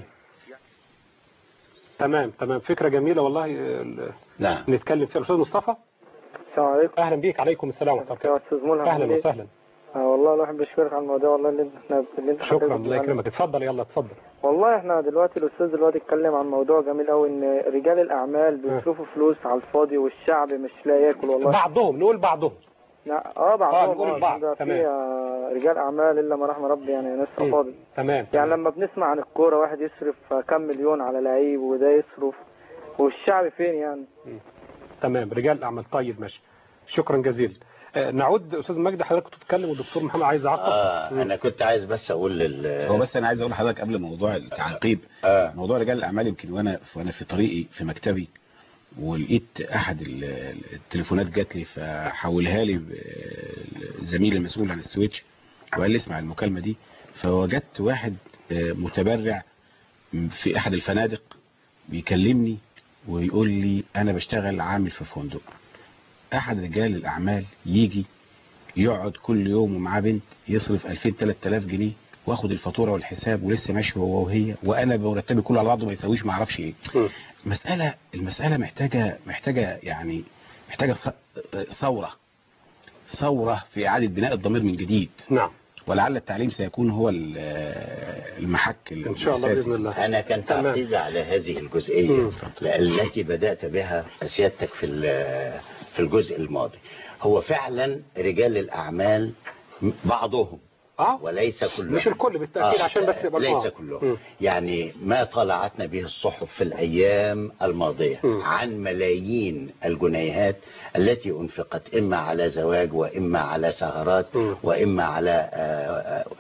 Speaker 1: تمام تمام فكره جميله والله ال-
Speaker 2: نعم
Speaker 1: نتكلم فيها الاستاذ مصطفى
Speaker 7: السلام عليكم
Speaker 1: اهلا بيك عليكم السلام ورحمه الله
Speaker 7: يا
Speaker 1: وبركاته
Speaker 7: استاذ ملهم
Speaker 1: اهلا
Speaker 7: عامل إيه؟
Speaker 1: وسهلا
Speaker 7: آه والله الواحد بيشكرك على الموضوع والله اللي احنا اللي انت
Speaker 1: شكرا
Speaker 7: حضرتك
Speaker 1: الله
Speaker 7: بتتكلم.
Speaker 1: يكرمك اتفضل يلا اتفضل
Speaker 7: والله احنا دلوقتي الاستاذ دلوقتي اتكلم عن موضوع جميل قوي ان رجال الاعمال بيصرفوا فلوس على الفاضي والشعب مش لاقي ياكل والله
Speaker 1: بعضهم نقول بعضهم
Speaker 7: لا اه بعضهم
Speaker 1: نقول
Speaker 7: اه
Speaker 1: البعض،
Speaker 7: ده في
Speaker 1: تمام.
Speaker 7: آه، رجال اعمال الا ما رحم ربي يعني ناس
Speaker 1: مم.
Speaker 7: فاضي
Speaker 1: تمام
Speaker 7: يعني لما بنسمع عن الكوره واحد يصرف آه، كم مليون على لعيب وده يصرف والشعب فين يعني
Speaker 1: تمام رجال اعمال طيب ماشي شكرا جزيلا آه، نعود استاذ مجدي حضرتك كنت بتتكلم والدكتور محمد عايز يعقب
Speaker 2: آه انا كنت عايز بس اقول لل
Speaker 3: هو بس انا عايز اقول لحضرتك قبل موضوع التعقيب
Speaker 2: آه.
Speaker 3: موضوع رجال الاعمال يمكن وانا وانا في طريقي في مكتبي ولقيت احد ال- التليفونات جات لي فحولها لي الزميل المسؤول عن السويتش وقال لي اسمع المكالمه دي فوجدت واحد آه، متبرع في احد الفنادق بيكلمني ويقول لي انا بشتغل عامل في فندق احد رجال الاعمال يجي يقعد كل يوم ومعاه بنت يصرف 2000 3000 جنيه واخد الفاتوره والحساب ولسه ماشي هو وهي وانا مرتبي كله على بعضه ما يساويش ما اعرفش ايه
Speaker 1: مم.
Speaker 3: مساله المساله محتاجه محتاجه يعني محتاجه ص- ثوره ثوره في اعاده بناء الضمير من جديد
Speaker 1: نعم
Speaker 3: ولعل التعليم سيكون هو ال- المحك
Speaker 1: ان شاء الله
Speaker 3: الأساسي.
Speaker 1: باذن الله
Speaker 2: انا كان
Speaker 1: تمام.
Speaker 2: تعقيبي على هذه الجزئيه
Speaker 1: مم.
Speaker 2: التي بدات بها سيادتك في ال- في الجزء الماضي هو فعلا رجال الاعمال بعضهم
Speaker 1: اه
Speaker 2: وليس كلهم
Speaker 1: مش الكل بالتاكيد عشان بس يبقى
Speaker 2: ليس
Speaker 1: آه.
Speaker 2: كلهم
Speaker 1: مم.
Speaker 2: يعني ما طلعتنا به الصحف في الأيام الماضية
Speaker 1: مم.
Speaker 2: عن ملايين الجنيهات التي أنفقت إما على زواج وإما على سهرات
Speaker 1: مم.
Speaker 2: وإما على آه، آه،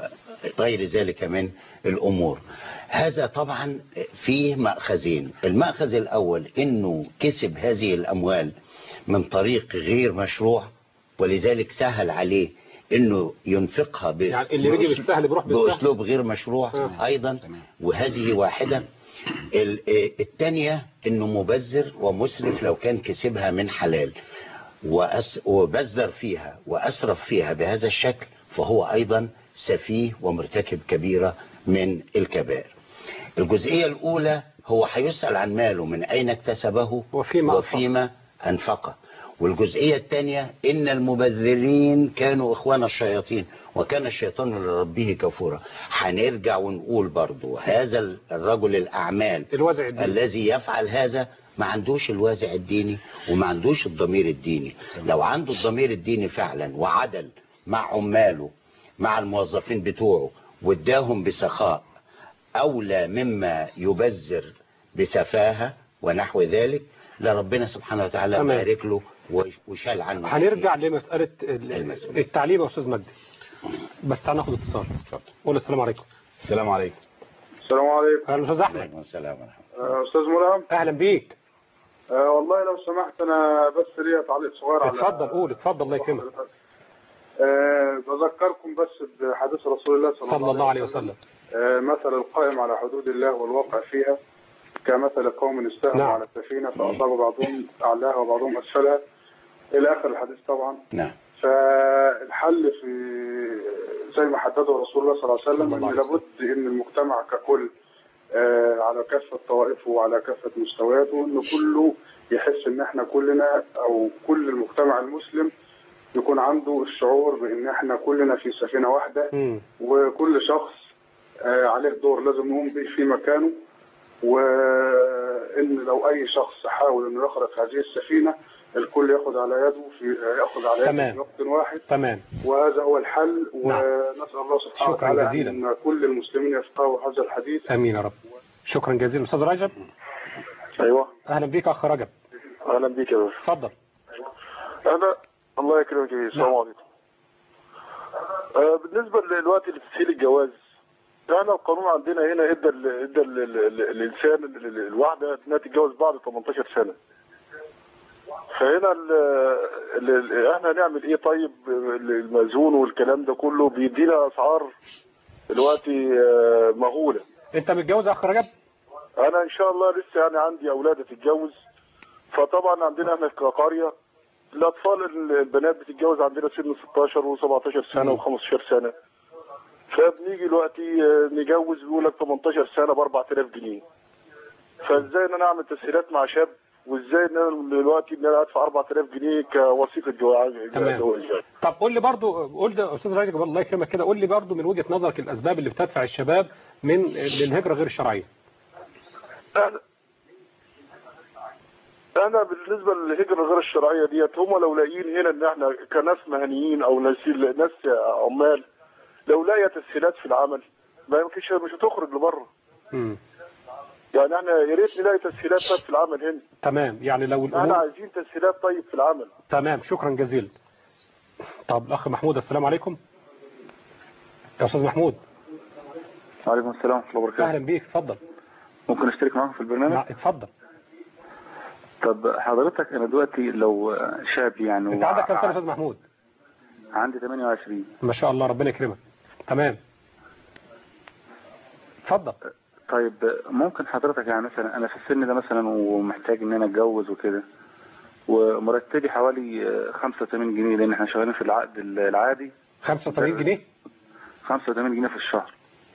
Speaker 2: غير ذلك من الأمور هذا طبعا فيه مأخذين المأخذ الأول أنه كسب هذه الأموال من طريق غير مشروع ولذلك سهل عليه انه ينفقها ب...
Speaker 1: يعني اللي بيجي
Speaker 2: بأسلوب-
Speaker 1: بالسهل بيروح بالسهل.
Speaker 2: باسلوب غير مشروع
Speaker 1: آه.
Speaker 2: ايضا
Speaker 3: تمام.
Speaker 2: وهذه واحده ال- آه، الثانيه انه مبذر ومسرف لو كان كسبها من حلال وأس وبذر فيها واسرف فيها بهذا الشكل فهو ايضا سفيه ومرتكب كبيره من الكبائر الجزئيه الاولى هو هيسال عن ماله من اين اكتسبه
Speaker 1: وفيما أنفقه.
Speaker 2: وفيما انفقه والجزئية الثانية إن المبذرين كانوا إخوان الشياطين وكان الشيطان لربه كفورا هنرجع ونقول برضو هذا الرجل الأعمال
Speaker 1: الوازع الديني.
Speaker 2: الذي يفعل هذا ما عندوش الوازع الديني وما عندوش الضمير الديني لو عنده الضمير الديني فعلا وعدل مع عماله مع الموظفين بتوعه واداهم بسخاء أولى مما يبذر بسفاهة ونحو ذلك لربنا سبحانه وتعالى
Speaker 1: تمام.
Speaker 2: بارك له وش- وشال عنه
Speaker 1: هنرجع لمسألة ال-
Speaker 2: المسؤولية.
Speaker 1: التعليم يا أستاذ مجدي بس تعال ناخد اتصال قول السلام عليكم
Speaker 3: السلام عليكم
Speaker 8: السلام عليكم
Speaker 1: أهلا أستاذ أحمد
Speaker 2: عليكم السلام ورحمة
Speaker 8: آه، استاذ ملهم
Speaker 1: أهلا بيك
Speaker 8: آه، والله لو سمحت انا بس ليا تعليق صغير على
Speaker 1: اتفضل قول اتفضل الله يكرمك
Speaker 8: آه، بذكركم بس بحديث رسول الله
Speaker 1: صلى الله عليه وسلم
Speaker 8: آه، مثل القائم على حدود الله والواقع فيها كمثل قوم استهموا
Speaker 1: نعم.
Speaker 8: على السفينه فاصاب بعضهم اعلاها وبعضهم اسفلها الى اخر الحديث طبعا
Speaker 2: نعم
Speaker 8: فالحل في زي ما حدده رسول الله صلى الله عليه وسلم
Speaker 1: صلى الله
Speaker 8: ان
Speaker 1: عليه وسلم.
Speaker 8: لابد ان المجتمع ككل آه، على كافه طوائفه وعلى كافه مستوياته ان كله يحس ان احنا كلنا او كل المجتمع المسلم يكون عنده الشعور بان احنا كلنا في سفينه واحده
Speaker 1: مم.
Speaker 8: وكل شخص آه، عليه دور لازم يقوم به في مكانه وان لو اي شخص حاول انه يخرق هذه السفينه الكل ياخذ على يده في ياخذ على يده
Speaker 1: تمام.
Speaker 8: في وقت واحد
Speaker 1: تمام
Speaker 8: وهذا هو الحل
Speaker 1: نعم.
Speaker 8: ونسال الله سبحانه
Speaker 1: شكراً
Speaker 8: وتعالى
Speaker 1: جزيلاً.
Speaker 8: ان كل المسلمين يفقهوا هذا الحديث
Speaker 1: امين يا رب شكرا جزيلا استاذ رجب
Speaker 8: ايوه
Speaker 1: اهلا بيك اخ رجب
Speaker 8: اهلا بيك يا باشا
Speaker 1: اتفضل
Speaker 8: انا الله يكرمك يا السلام
Speaker 1: نعم.
Speaker 8: عليكم آه بالنسبه للوقت لتسهيل الجواز احنا القانون عندنا هنا ادى ال- ادى ال- ال- ال- الانسان ال- ال- الواحده انها تتجوز بعد 18 سنه فهنا ال ال ال احنا هنعمل ايه طيب ال- المأذون والكلام ده كله بيدينا اسعار دلوقتي آه، مهوله
Speaker 1: انت متجوز يا اخ رجب
Speaker 8: انا ان شاء الله لسه يعني عندي اولاد تتجوز فطبعا عندنا احنا كقريه الاطفال البنات بتتجوز عندنا سن 16 و17 سنه و15 سنه فبنيجي دلوقتي آه، نجوز بيقول لك 18 سنه ب 4000 جنيه فازاي ان انا اعمل تسهيلات مع شاب وازاي ان انا دلوقتي ان انا ادفع 4000 جنيه كوثيقه جواز
Speaker 1: تمام.
Speaker 8: جواز
Speaker 1: طب قول لي برضو قول ده استاذ رجب الله يكرمك كده قول لي برضو من وجهة نظرك الاسباب اللي بتدفع الشباب من للهجرة غير الشرعية
Speaker 8: انا انا بالنسبه للهجره غير الشرعيه ديت هم لو لاقيين هنا ان احنا كناس مهنيين او ناس ناس عمال لو لاقيه تسهيلات في العمل ما يمكنش مش هتخرج لبره
Speaker 1: مم.
Speaker 8: يعني احنا يا ريت نلاقي تسهيلات طيب في العمل هنا
Speaker 1: تمام يعني لو
Speaker 8: احنا
Speaker 1: الامور
Speaker 8: عايزين تسهيلات طيب في العمل
Speaker 1: تمام شكرا جزيلا طب الاخ محمود السلام عليكم يا استاذ محمود
Speaker 9: وعليكم السلام ورحمة الله وبركاته
Speaker 1: اهلا بيك اتفضل
Speaker 9: ممكن اشترك معاكم في البرنامج
Speaker 1: نعم، اتفضل
Speaker 9: طب حضرتك انا دلوقتي لو شاب يعني
Speaker 1: انت عندك كام سنه يا استاذ محمود
Speaker 9: عندي 28
Speaker 1: ما شاء الله ربنا يكرمك تمام اتفضل
Speaker 9: طيب ممكن حضرتك يعني مثلا انا في السن ده مثلا ومحتاج ان انا اتجوز وكده ومرتبي حوالي 85 جنيه لان احنا شغالين في العقد العادي
Speaker 1: 85 جنيه
Speaker 9: 85 جنيه في الشهر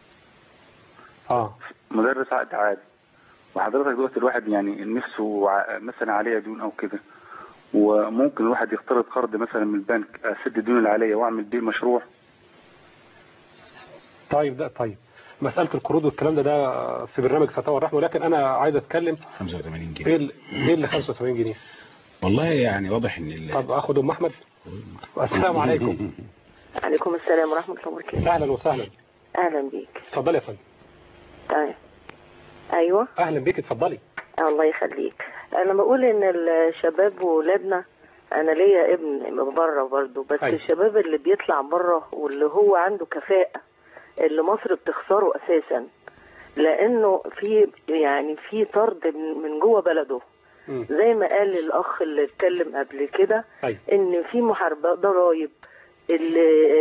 Speaker 1: اه
Speaker 9: مدرس عقد عادي وحضرتك دلوقتي الواحد يعني نفسه ع- مثلا عليه ديون او كده وممكن الواحد يقترض قرض مثلا من البنك اسد الديون اللي عليا واعمل بيه مشروع
Speaker 1: طيب ده طيب مسألة القروض والكلام ده ده في برنامج فتاوى الرحمة ولكن أنا عايز أتكلم
Speaker 3: 85
Speaker 1: في
Speaker 3: جنيه
Speaker 1: ال- ليه اللي 85 جنيه
Speaker 3: والله يعني واضح ان ال-
Speaker 1: طب أخد أم أحمد السلام عليكم
Speaker 10: عليكم السلام ورحمة الله وبركاته
Speaker 1: أهلا وسهلا
Speaker 10: أهلا بيك
Speaker 1: اتفضلي يا فندم
Speaker 10: تمام أيوة
Speaker 1: أهلا بيك اتفضلي
Speaker 10: الله يخليك أنا بقول إن الشباب وولادنا أنا ليا ابن بره برضه بس
Speaker 1: أيوة.
Speaker 10: الشباب اللي بيطلع بره واللي هو عنده كفاءة اللي مصر بتخسره اساسا لانه في يعني في طرد من من جوه بلده
Speaker 1: مم.
Speaker 10: زي ما قال الاخ اللي اتكلم قبل كده
Speaker 1: أيوة.
Speaker 10: ان في محاربه ضرايب ال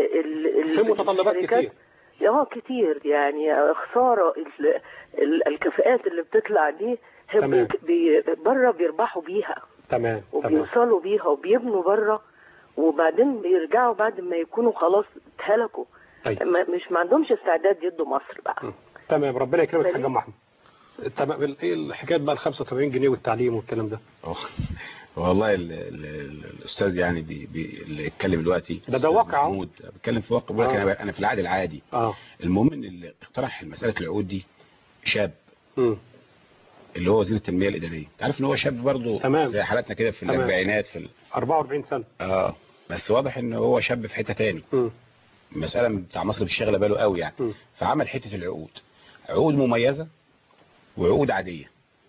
Speaker 10: ال
Speaker 1: في متطلبات
Speaker 10: الشركات-
Speaker 1: كتير.
Speaker 10: اه كتير يعني خساره ال- ال- الكفاءات اللي بتطلع دي هم
Speaker 1: تمام.
Speaker 10: بي بره بيربحوا بيها
Speaker 1: تمام تمام
Speaker 10: وبيوصلوا بيها وبيبنوا بره وبعدين بيرجعوا بعد ما يكونوا خلاص اتهلكوا
Speaker 1: أيوة.
Speaker 10: ما مش ما عندهمش استعداد يدوا مصر بقى
Speaker 1: تمام ربنا يكرمك يا حاج
Speaker 10: سليم.
Speaker 1: محمود تمام ال- ايه الحكايه بقى ال 85 جنيه والتعليم والكلام ده
Speaker 3: أوه. والله ال ال ال الاستاذ يعني بي بي اللي اتكلم دلوقتي
Speaker 1: ده ده
Speaker 3: أستاذ
Speaker 1: واقع أهو.
Speaker 3: محمود بيتكلم في واقع بيقول لك
Speaker 1: آه.
Speaker 3: انا انا في العقد العادي
Speaker 1: اه
Speaker 3: المهم ان اللي اقترح مساله العقود دي شاب
Speaker 1: امم
Speaker 3: اللي هو وزير التنميه الاداريه انت عارف ان هو شاب برضه
Speaker 1: تمام.
Speaker 3: زي حالاتنا كده في
Speaker 1: تمام.
Speaker 3: الاربعينات في ال...
Speaker 1: 44 سنه
Speaker 3: اه بس واضح ان هو شاب في حته تاني
Speaker 1: امم
Speaker 3: المساله بتاع مصر مش شاغله باله قوي يعني
Speaker 1: مم.
Speaker 3: فعمل حته العقود عقود مميزه وعقود عاديه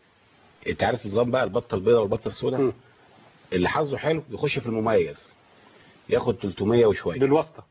Speaker 3: انت عارف نظام بقى البطه البيضاء والبطه السوداء
Speaker 1: مم.
Speaker 3: اللي حظه حلو يخش في المميز ياخد 300 وشويه
Speaker 1: بالواسطه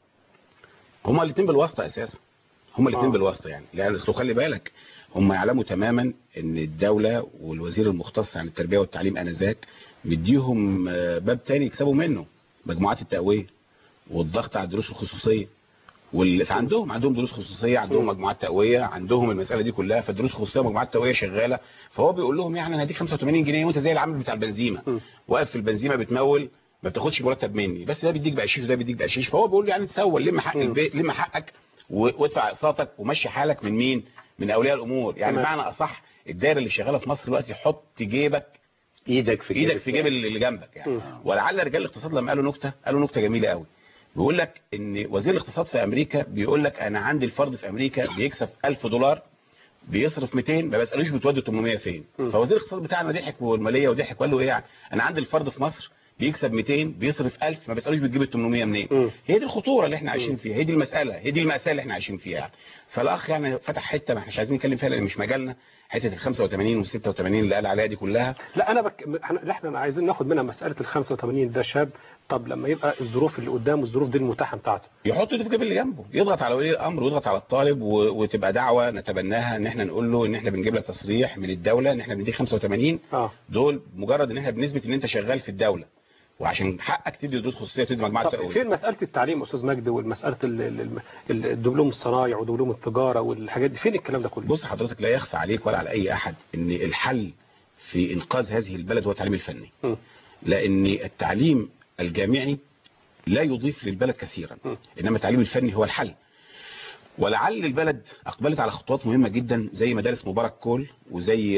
Speaker 3: هما الاثنين بالواسطه اساسا هما الاثنين
Speaker 1: آه.
Speaker 3: بالواسطه يعني لان اصل خلي بالك هم يعلموا تماما ان الدوله والوزير المختص عن التربيه والتعليم انذاك مديهم آه، باب تاني يكسبوا منه مجموعات التقويه والضغط على الدروس الخصوصيه واللي عندهم عندهم دروس خصوصيه عندهم مجموعات تقويه عندهم المساله دي كلها فالدروس الخصوصيه ومجموعات تقويه شغاله فهو بيقول لهم يعني انا هديك 85 جنيه وانت زي العامل بتاع البنزيمه
Speaker 1: م.
Speaker 3: واقف في البنزيمه بتمول ما بتاخدش مرتب مني بس ده بيديك بقشيش وده بيديك بقشيش فهو بيقول له يعني تسول لم حق
Speaker 1: م.
Speaker 3: البيت لم حقك و- وادفع اقساطك ومشي حالك من مين من اولياء الامور يعني
Speaker 1: تمام.
Speaker 3: بمعنى اصح الدايره اللي شغاله في مصر دلوقتي حط جيبك
Speaker 2: ايدك في
Speaker 3: ايدك في جيب اللي جنبك يعني
Speaker 1: مم.
Speaker 3: ولعل رجال الاقتصاد لما قالوا نكته قالوا نكته جميله قوي بيقول لك ان وزير الاقتصاد في امريكا بيقول لك انا عندي الفرد في امريكا بيكسب 1000 دولار بيصرف 200 ما بسالوش بتودي 800 فين
Speaker 1: مم.
Speaker 3: فوزير الاقتصاد بتاعنا ضحك والماليه وضحك وقال له ايه يعني انا عندي الفرد في مصر بيكسب 200 بيصرف 1000 ما بسالوش بتجيب ال 800 منين
Speaker 1: مم.
Speaker 3: هي دي الخطوره اللي احنا عايشين فيها هي دي المساله هي دي الماساه اللي احنا عايشين فيها يعني فالاخ يعني فتح حته ما احناش عايزين نتكلم فيها لان مش مجالنا حته ال 85 وال 86 اللي قال عليها دي كلها
Speaker 1: لا انا بك... احنا احنا عايزين ناخد منها مساله ال 85 ده شاب طب لما يبقى الظروف اللي قدامه الظروف دي المتاحه بتاعته
Speaker 3: يحط ايده في جيب اللي جنبه يضغط على ولي الامر ويضغط على الطالب و... وتبقى دعوه نتبناها ان احنا نقول له ان احنا بنجيب لك تصريح من الدوله ان احنا بنديك 85
Speaker 1: اه
Speaker 3: دول مجرد ان احنا بنثبت ان انت شغال في الدوله وعشان حقك تدي دروس خصوصيه تدي مجموعه
Speaker 1: طب
Speaker 3: تقويه
Speaker 1: فين مساله التعليم استاذ مجدي والمساله ال- ال- ال- الدبلوم الصنايع ودبلوم التجاره والحاجات دي فين الكلام ده كله
Speaker 3: بص حضرتك لا يخفى عليك ولا على اي احد ان الحل في انقاذ هذه البلد هو التعليم الفني
Speaker 1: م.
Speaker 3: لان التعليم الجامعي لا يضيف للبلد كثيرا
Speaker 1: م.
Speaker 3: انما التعليم الفني هو الحل ولعل البلد اقبلت على خطوات مهمه جدا زي مدارس مبارك كول وزي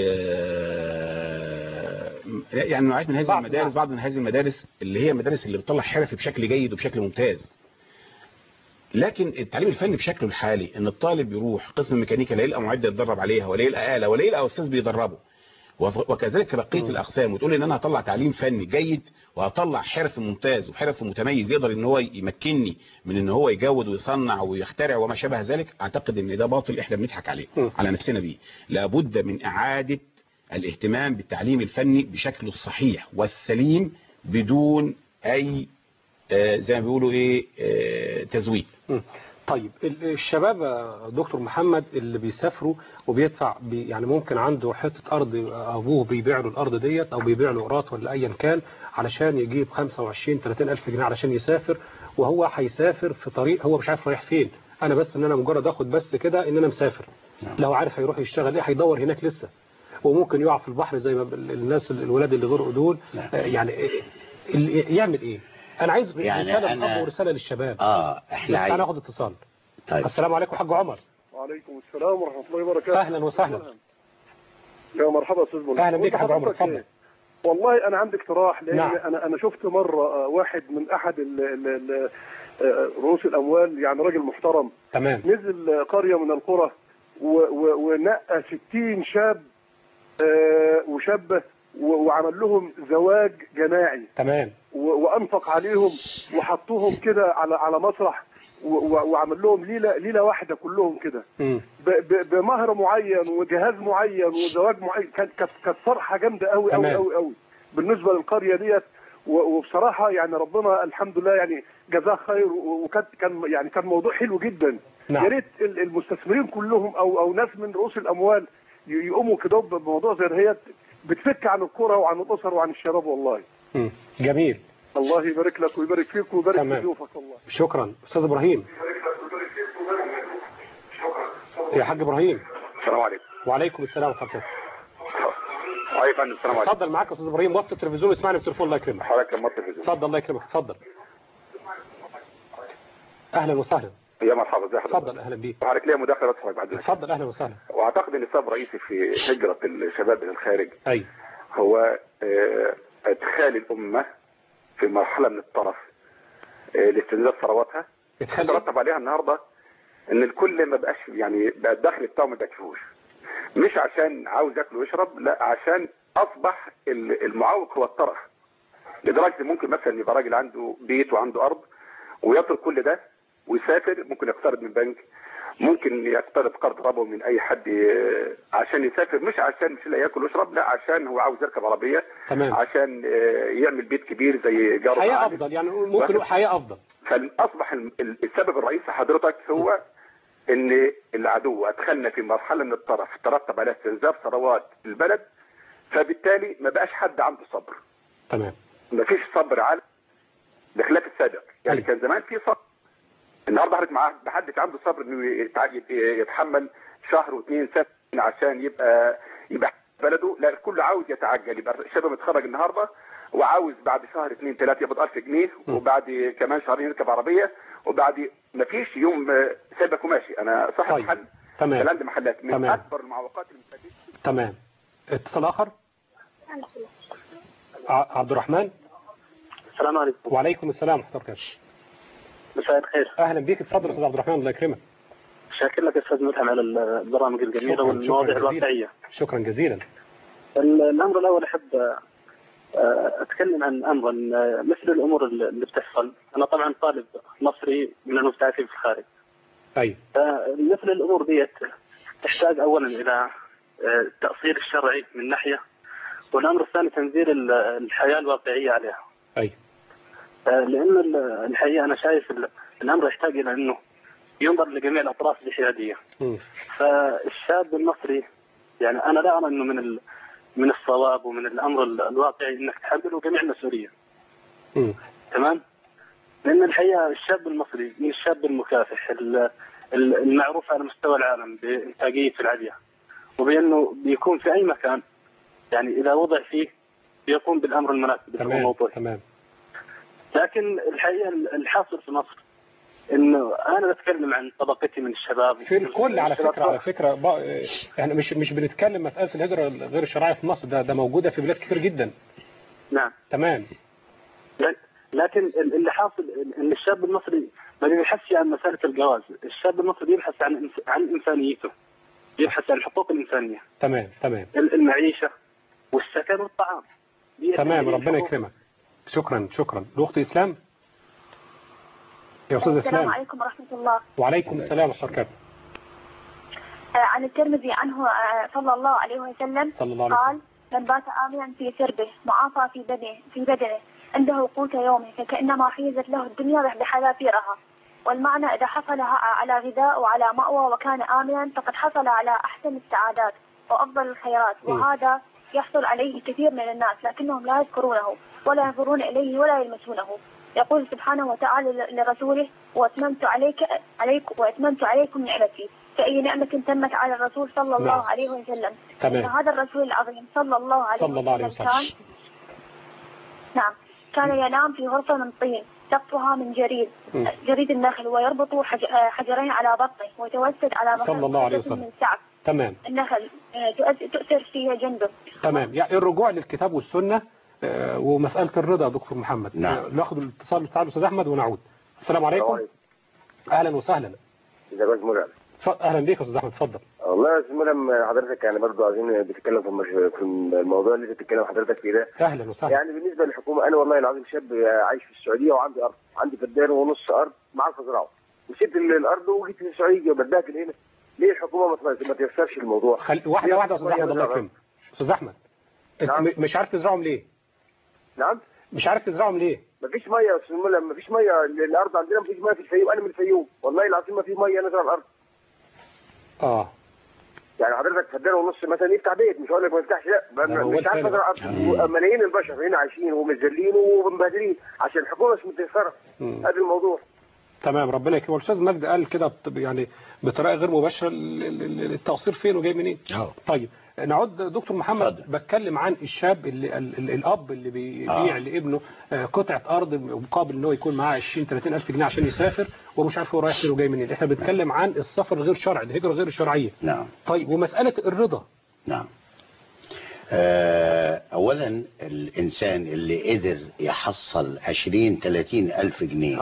Speaker 3: آه، يعني نوعيات من هذه
Speaker 1: بعض-
Speaker 3: المدارس
Speaker 1: بعض.
Speaker 3: بعض من هذه المدارس اللي هي المدارس اللي بتطلع حرفي بشكل جيد وبشكل ممتاز لكن التعليم الفني بشكله الحالي ان الطالب يروح قسم ميكانيكا لا يلقى معد يتدرب عليها ولا يلقى آلة ولا يلقى استاذ بيدربه وف- وكذلك بقيه الاقسام وتقول ان انا هطلع تعليم فني جيد وهطلع حرف ممتاز وحرف متميز يقدر ان هو يمكنني من ان هو يجود ويصنع ويخترع وما شابه ذلك اعتقد ان ده باطل احنا بنضحك عليه
Speaker 1: م.
Speaker 3: على نفسنا بيه لابد من اعاده الاهتمام بالتعليم الفني بشكله الصحيح والسليم بدون اي آه، زي ما بيقولوا ايه آه، تزويد
Speaker 1: م. طيب ال- الشباب يا دكتور محمد اللي بيسافروا وبيدفع بي يعني ممكن عنده حته ارض ابوه بيبيع له الارض ديت او بيبيع له قراط ولا ايا كان علشان يجيب 25 30 الف جنيه علشان يسافر وهو هيسافر في طريق هو مش عارف رايح فين انا بس ان انا مجرد اخد بس كده ان انا مسافر لو عارف هيروح يشتغل ايه هيدور هناك لسه وممكن يقع في البحر زي ما ال- الناس الولاد اللي غرقوا دول
Speaker 2: نعم.
Speaker 1: آه، يعني إيه- اللي يعمل ايه انا عايز
Speaker 2: يعني
Speaker 1: رساله
Speaker 2: أنا-
Speaker 1: للاب ورساله للشباب
Speaker 2: اه
Speaker 1: بس
Speaker 2: احنا
Speaker 1: تعالى
Speaker 2: عايز
Speaker 1: ناخد اتصال
Speaker 2: طيب
Speaker 1: السلام عليكم حاج عمر
Speaker 8: وعليكم السلام ورحمه الله وبركاته
Speaker 1: اهلا وسهلا
Speaker 8: يا مرحبا استاذ منى
Speaker 1: اهلا بيك يا حاج عمر
Speaker 8: حضرتك
Speaker 1: اتفضل
Speaker 8: إيه؟ والله انا عندي اقتراح لان
Speaker 1: نعم.
Speaker 8: انا انا شفت مره آه، واحد من احد ال- ال- ال- آه، رؤوس الاموال يعني راجل محترم
Speaker 1: تمام
Speaker 8: نزل آه، قريه من القرى و- و- ونقى 60 شاب آه، وشابه و- وعمل لهم زواج جماعي
Speaker 1: تمام
Speaker 8: و- وانفق عليهم وحطوهم كده على على مسرح و- و- وعمل لهم ليله ليله واحده كلهم كده
Speaker 1: مم.
Speaker 8: ب- ب- بمهر معين وجهاز معين وزواج معين كانت كانت كانت فرحه جامده قوي قوي
Speaker 1: تمام.
Speaker 8: قوي قوي بالنسبه للقريه ديت و- وبصراحه يعني ربنا الحمد لله يعني جزاه خير و- وكان كان يعني كان موضوع حلو جدا
Speaker 1: نعم.
Speaker 11: يا ريت ال- المستثمرين كلهم او او ناس من رؤوس الاموال ي- يقوموا كده بموضوع زي دهيت بتفك عن الكره وعن الاسر وعن الشباب والله
Speaker 1: مم. جميل
Speaker 11: الله يبارك لك ويبارك فيك ويبارك
Speaker 1: تمام.
Speaker 11: في ضيوفك والله
Speaker 1: شكرا استاذ ابراهيم يا حاج ابراهيم
Speaker 12: السلام عليكم
Speaker 1: وعليكم السلام ورحمه الله
Speaker 12: اه يا فندم السلام عليكم
Speaker 1: اتفضل معاك يا استاذ ابراهيم وطي التلفزيون واسمعني في التليفون الله يكرمك
Speaker 12: حضرتك لما التلفزيون
Speaker 1: اتفضل الله يكرمك اتفضل اهلا وسهلا
Speaker 12: يا مرحبا ازي حضرتك
Speaker 1: اتفضل اهلا بيك
Speaker 12: وحضرتك ليا مداخله بس حضرتك بعد إذنك.
Speaker 1: اتفضل اهلا وسهلا
Speaker 12: واعتقد ان السبب الرئيسي في هجره الشباب الى الخارج
Speaker 1: ايوه
Speaker 12: هو آه، ادخال الامه في مرحله من الطرف آه، لاستنزاف ثرواتها ترتب عليها النهارده ان الكل ما بقاش يعني بقى الدخل بتاعه ما بيكفيهوش مش عشان عاوز ياكل ويشرب لا عشان اصبح ال- المعوق هو الطرف لدرجه إن ممكن مثلا يبقى راجل عنده بيت وعنده ارض ويترك كل ده ويسافر ممكن يقترض من بنك ممكن يقترض قرض ربوي من اي حد آه، عشان يسافر مش عشان مش لا ياكل ويشرب لا عشان هو عاوز يركب عربيه
Speaker 1: تمام.
Speaker 12: عشان آه، يعمل بيت كبير زي جاره
Speaker 1: حياه
Speaker 12: معاه.
Speaker 1: افضل يعني ممكن نقول حياه افضل
Speaker 12: فاصبح ال- ال- السبب الرئيسي حضرتك هو ان العدو ادخلنا في مرحله من الطرف ترتب عليها استنزاف ثروات البلد فبالتالي ما بقاش حد عنده صبر
Speaker 1: تمام
Speaker 12: ما فيش صبر على بخلاف السابق يعني كان زمان في صبر النهارده حضرتك مع محدش عنده صبر انه يتع- يتحمل شهر واثنين سنه عشان يبقى يبقى بلده لا الكل عاوز يتعجل يبقى الشاب متخرج النهارده وعاوز بعد شهر اثنين ثلاثه يقبض 1000 جنيه وبعد كمان شهرين يركب عربيه وبعد ما فيش يوم آه، سابك وماشي انا صاحب
Speaker 1: طيب.
Speaker 12: محل
Speaker 1: تمام.
Speaker 12: كان عندي محلات من
Speaker 1: تمام.
Speaker 12: اكبر المعوقات اللي بتواجهني
Speaker 1: تمام اتصال اخر ع- عبد الرحمن
Speaker 13: السلام عليكم
Speaker 1: وعليكم السلام ورحمه الله وبركاته
Speaker 13: مساء الخير
Speaker 1: اهلا بيك اتفضل يا استاذ عبد الرحمن الله يكرمك
Speaker 13: شاكر لك استاذ ملهم على البرامج الجميله
Speaker 1: شكراً-
Speaker 13: والمواضيع
Speaker 1: شكراً جزيلاً.
Speaker 13: الواقعيه
Speaker 1: شكرا جزيلا
Speaker 13: ال- الامر الاول احب آه، اتكلم عن امر إن، آه، مثل الامور اللي اللي بتحصل انا طبعا طالب مصري من المبتعثين في الخارج
Speaker 1: ايوه
Speaker 13: فمثل الامور ديت تحتاج اولا الى آه، التاصيل الشرعي من ناحيه والامر الثاني تنزيل ال- الحياه الواقعيه عليها
Speaker 1: ايوه
Speaker 13: آه، لان ال- الحقيقه انا شايف ال- الامر يحتاج الى انه ينظر لجميع الاطراف بحياديه
Speaker 1: مم.
Speaker 13: فالشاب المصري يعني انا لا ارى انه من ال... من الصواب ومن الامر ال- الواقعي انك تحمله جميع المسؤوليه
Speaker 1: مم.
Speaker 13: تمام لان الحقيقه الشاب المصري من الشاب المكافح ال- ال- المعروف على مستوى العالم بانتاجيته العاليه وبانه بيكون في اي مكان يعني اذا وضع فيه بيقوم بالامر المناسب اللي هو
Speaker 1: تمام
Speaker 13: موضوع
Speaker 1: تمام
Speaker 13: لكن الحقيقه الحاصل في مصر انه انا بتكلم عن طبقتي من الشباب
Speaker 1: في الكل على فكره على فكره بق- احنا مش مش بنتكلم مساله الهجره غير الشرعيه في مصر ده ده موجوده في بلاد كتير جدا
Speaker 13: نعم
Speaker 1: تمام
Speaker 13: لك- لكن ال- اللي حاصل ان الشاب المصري ما بيبحثش عن مساله الجواز، الشاب المصري بيبحث عن إنس- عن انسانيته. بيبحث عن الحقوق الانسانيه،
Speaker 1: تمام تمام
Speaker 13: ال- المعيشه والسكن والطعام. دي
Speaker 1: تمام
Speaker 13: هذه
Speaker 1: ربنا
Speaker 13: الحقوق.
Speaker 1: يكرمك شكرا شكرا الاخت اسلام يا استاذ
Speaker 5: السلام
Speaker 1: اسلام
Speaker 5: عليكم ورحمة الله
Speaker 1: وعليكم السلام ورحمه الله وبركاته
Speaker 5: آه، عن الترمذي عنه آه، صلى الله عليه وسلم
Speaker 1: صلى الله عليه
Speaker 5: قال من بات آمنا في سربه معافى في بدنه في بدنه عنده قوت يومه فكأنما حيزت له الدنيا بحذافيرها والمعنى إذا حصل على غذاء وعلى مأوى وكان آمنا فقد حصل على أحسن السعادات وأفضل الخيرات
Speaker 14: مم.
Speaker 5: وهذا يحصل عليه كثير من الناس لكنهم لا يذكرونه ولا ينظرون إليه ولا يلمسونه يقول سبحانه وتعالى ل- لرسوله وأتممت عليك عليك وأتممت عليكم نعمتي فأي نعمة تمت على الرسول صلى الله
Speaker 1: نعم.
Speaker 5: عليه وسلم
Speaker 1: تمام.
Speaker 5: فهذا الرسول العظيم صلى الله عليه
Speaker 1: صلى الله عليه
Speaker 5: وسلم
Speaker 1: وسلم.
Speaker 5: كان نعم كان ينام في غرفة من طين سقفها من جريد
Speaker 1: مم.
Speaker 5: جريد النخل ويربط حج... آه، حجرين على بطنه ويتوسد على مكان
Speaker 1: صلى الله عليه
Speaker 5: مخصص
Speaker 1: وسلم.
Speaker 5: من سعف
Speaker 1: تمام
Speaker 5: النخل آه، تؤس- تؤثر فيها جنبه
Speaker 1: تمام يعني الرجوع للكتاب والسنه آه، ومساله الرضا يا دكتور محمد
Speaker 2: نعم.
Speaker 1: آه، ناخد الاتصال بتاع الاستاذ احمد ونعود السلام عليكم اهلا وسهلا
Speaker 15: ازيك يا ملهم
Speaker 1: ف- اهلا بيك يا استاذ احمد اتفضل
Speaker 15: والله يا استاذ ملهم حضرتك يعني برضه عايزين بتتكلم في المش... في الموضوع اللي انت بتتكلم حضرتك فيه ده
Speaker 1: اهلا وسهلا
Speaker 15: يعني بالنسبه للحكومه انا والله العظيم شاب عايش في السعوديه وعندي ارض عندي فدان ونص ارض مع الزراعه وسبت ال- الارض وجيت في السعوديه وبداكل هنا ليه الحكومه ما ت- ما تيسرش الموضوع
Speaker 1: خل... واحده
Speaker 15: ليه
Speaker 1: واحده يا استاذ
Speaker 15: الحكومة
Speaker 1: احمد الله
Speaker 15: يبدأ
Speaker 1: يكرمك استاذ احمد انت
Speaker 15: نعم.
Speaker 1: م- مش عارف تزرعهم ليه
Speaker 15: نعم
Speaker 1: مش عارف تزرعهم ليه
Speaker 15: مفيش ميه يا استاذ مولى مفيش ميه الارض عندنا مفيش ميه في الفيوم انا من الفيوم والله العظيم ما في ميه نزل على الارض
Speaker 1: اه
Speaker 15: يعني حضرتك فدان ونص مثلا يفتح بيت مش هقول لك ما يفتحش لا ما-
Speaker 1: ده هو
Speaker 15: مش عارف
Speaker 1: الفعل.
Speaker 15: ازرع ارض ملايين البشر هنا عايشين ومذلين ومبهدلين عشان الحكومه مش متيسره
Speaker 1: مم.
Speaker 15: هذا الموضوع
Speaker 1: تمام ربنا يكرمك الاستاذ مجدي قال كده بت- يعني بطريقه غير مباشره ال- ال- ال- التقصير فين وجاي منين طيب نعود دكتور محمد بتكلم عن الشاب اللي ال- ال- الاب اللي بيبيع
Speaker 2: آه.
Speaker 1: لابنه آه، قطعه ارض مقابل ان هو يكون معاه 20 30 الف جنيه عشان يسافر ومش عارف هو رايح فين وجاي منين احنا بنتكلم عن السفر الغير شرعي الهجره غير الشرعيه
Speaker 2: نعم
Speaker 1: طيب ومساله الرضا
Speaker 2: نعم آه، اولا الانسان اللي قدر يحصل 20 30 الف جنيه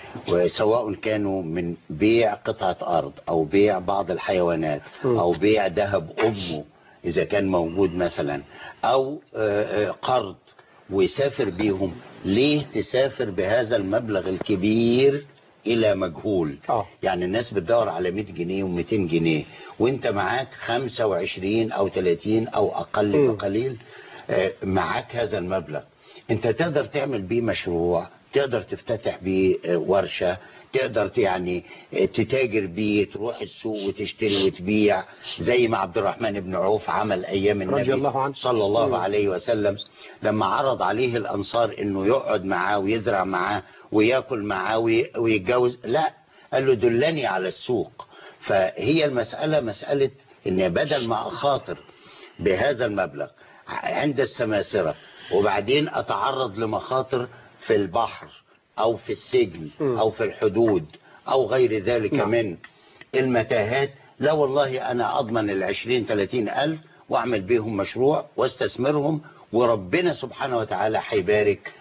Speaker 2: وسواء كانوا من بيع قطعة ارض او بيع بعض الحيوانات او بيع ذهب امه اذا كان موجود مثلا او آه، آه، قرض ويسافر بيهم ليه تسافر بهذا المبلغ الكبير الى مجهول
Speaker 1: آه.
Speaker 2: يعني الناس بتدور على 100 جنيه و200 جنيه وانت معاك 25 او 30 او اقل بقليل آه، معاك هذا المبلغ انت تقدر تعمل بيه مشروع تقدر تفتتح بيه آه، ورشة تقدر ت- يعني آه، تتاجر بيه تروح السوق وتشتري وتبيع زي ما عبد الرحمن بن عوف عمل ايام النبي
Speaker 1: رضي الله عنه.
Speaker 2: صلى الله
Speaker 1: مم.
Speaker 2: عليه وسلم لما عرض عليه الانصار انه يقعد معاه ويزرع معاه وياكل معاه وي- ويتجوز لا قال له دلني على السوق فهي المسألة مسألة ان بدل ما اخاطر بهذا المبلغ عند السماسرة وبعدين اتعرض لمخاطر في البحر او في السجن او في الحدود او غير ذلك
Speaker 1: نعم.
Speaker 2: من المتاهات لا والله انا اضمن العشرين ثلاثين الف واعمل بيهم مشروع واستثمرهم وربنا سبحانه وتعالى هيبارك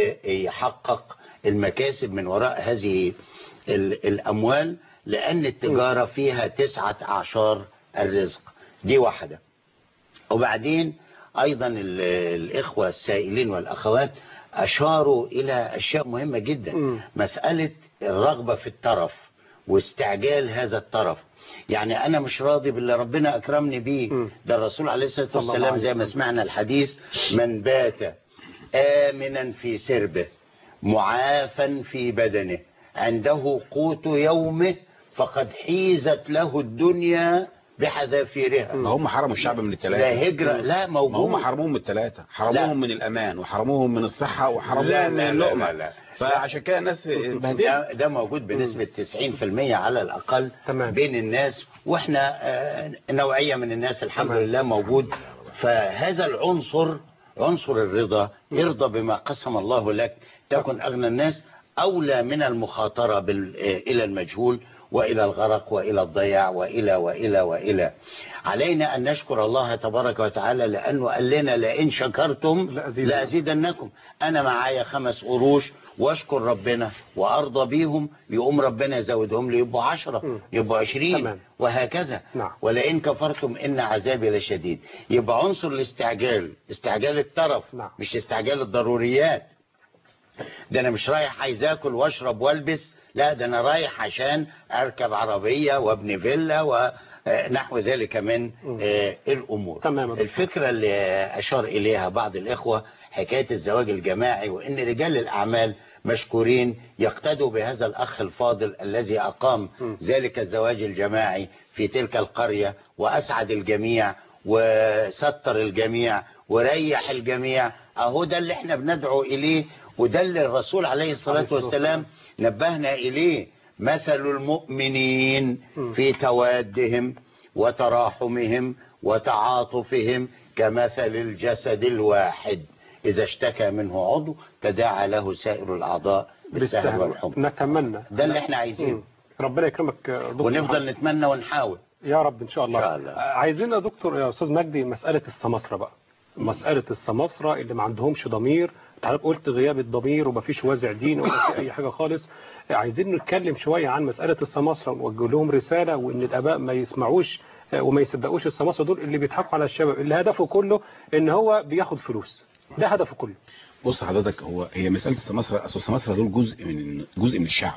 Speaker 2: ويحقق المكاسب من وراء هذه ال- الاموال لان التجارة فيها تسعة اعشار الرزق دي واحدة وبعدين ايضا ال- الاخوة السائلين والاخوات اشاروا الى اشياء مهمة جدا مسألة الرغبة في الترف واستعجال هذا الطرف يعني انا مش راضي باللي ربنا اكرمني بيه ده الرسول عليه الصلاة
Speaker 1: صلى الله
Speaker 2: والسلام
Speaker 1: عليه
Speaker 2: زي ما
Speaker 1: وسلم.
Speaker 2: سمعنا الحديث من بات امنا في سربه معافا في بدنه عنده قوت يومه فقد حيزت له الدنيا بحذافيرها
Speaker 3: ما هم حرموا الشعب من الثلاثة
Speaker 2: لا هجرة لا موجود
Speaker 3: ما هم حرموهم من الثلاثة حرموهم
Speaker 2: لا.
Speaker 3: من الأمان وحرموهم من الصحة
Speaker 2: لا،
Speaker 3: وحرموهم
Speaker 2: لا،
Speaker 3: من
Speaker 2: لا،
Speaker 3: اللقمة
Speaker 2: لا، لا.
Speaker 3: فعشان كده الناس اتبهدلت
Speaker 2: ده, ده موجود بنسبة 90% على الأقل
Speaker 1: تمام.
Speaker 2: بين الناس وإحنا آه، نوعية من الناس الحمد
Speaker 1: تمام.
Speaker 2: لله موجود فهذا العنصر عنصر الرضا ارضى بما قسم الله لك تكن أغنى الناس أولى من المخاطرة بال- آه، إلى المجهول وإلى الغرق وإلى الضياع وإلى وإلى وإلى علينا أن نشكر الله تبارك وتعالى لأنه قال لنا لئن شكرتم
Speaker 1: لأزيدنكم.
Speaker 2: لأزيدنكم أنا معايا خمس قروش واشكر ربنا وأرضى بيهم يقوم ربنا يزودهم لي يبقوا عشرة يبقوا عشرين
Speaker 1: تمام.
Speaker 2: وهكذا
Speaker 1: نعم.
Speaker 2: ولئن كفرتم إن عذابي لشديد يبقى عنصر الاستعجال استعجال الترف
Speaker 1: نعم.
Speaker 2: مش استعجال الضروريات ده انا مش رايح عايز اكل واشرب والبس لا ده انا رايح عشان اركب عربية وابني فيلا ونحو ذلك من آه، الامور
Speaker 1: تمام يا دكتور.
Speaker 2: الفكرة اللي اشار اليها بعض الاخوة حكاية الزواج الجماعي وان رجال الاعمال مشكورين يقتدوا بهذا الاخ الفاضل الذي اقام ذلك الزواج الجماعي في تلك القرية واسعد الجميع وستر الجميع وريح الجميع اهو ده اللي احنا بندعو اليه وده اللي الرسول عليه الصلاة والسلام نبهنا اليه مثل المؤمنين في توادهم وتراحمهم وتعاطفهم كمثل الجسد الواحد إذا اشتكى منه عضو تداعى له سائر الأعضاء بالسهر والحمى
Speaker 1: نتمنى
Speaker 2: ده اللي احنا عايزينه
Speaker 1: مم. ربنا يكرمك يا دكتور محمد.
Speaker 2: ونفضل نتمنى ونحاول
Speaker 1: يا رب ان شاء الله,
Speaker 2: إن شاء الله.
Speaker 1: عايزين يا دكتور يا استاذ مجدي مساله السماسره بقى مساله السماسره اللي ما عندهمش ضمير انت عارف قلت غياب الضمير ومفيش وازع دين ولا في اي حاجه خالص عايزين نتكلم شويه عن مساله السماسره ونوجه لهم رساله وان الاباء ما يسمعوش آه، وما يصدقوش السماسره دول اللي بيضحكوا على الشباب اللي هدفه كله ان هو بياخد فلوس ده هدفه كله
Speaker 3: بص حضرتك هو هي مسألة السماسرة أصل السماسرة دول جزء من جزء من الشعب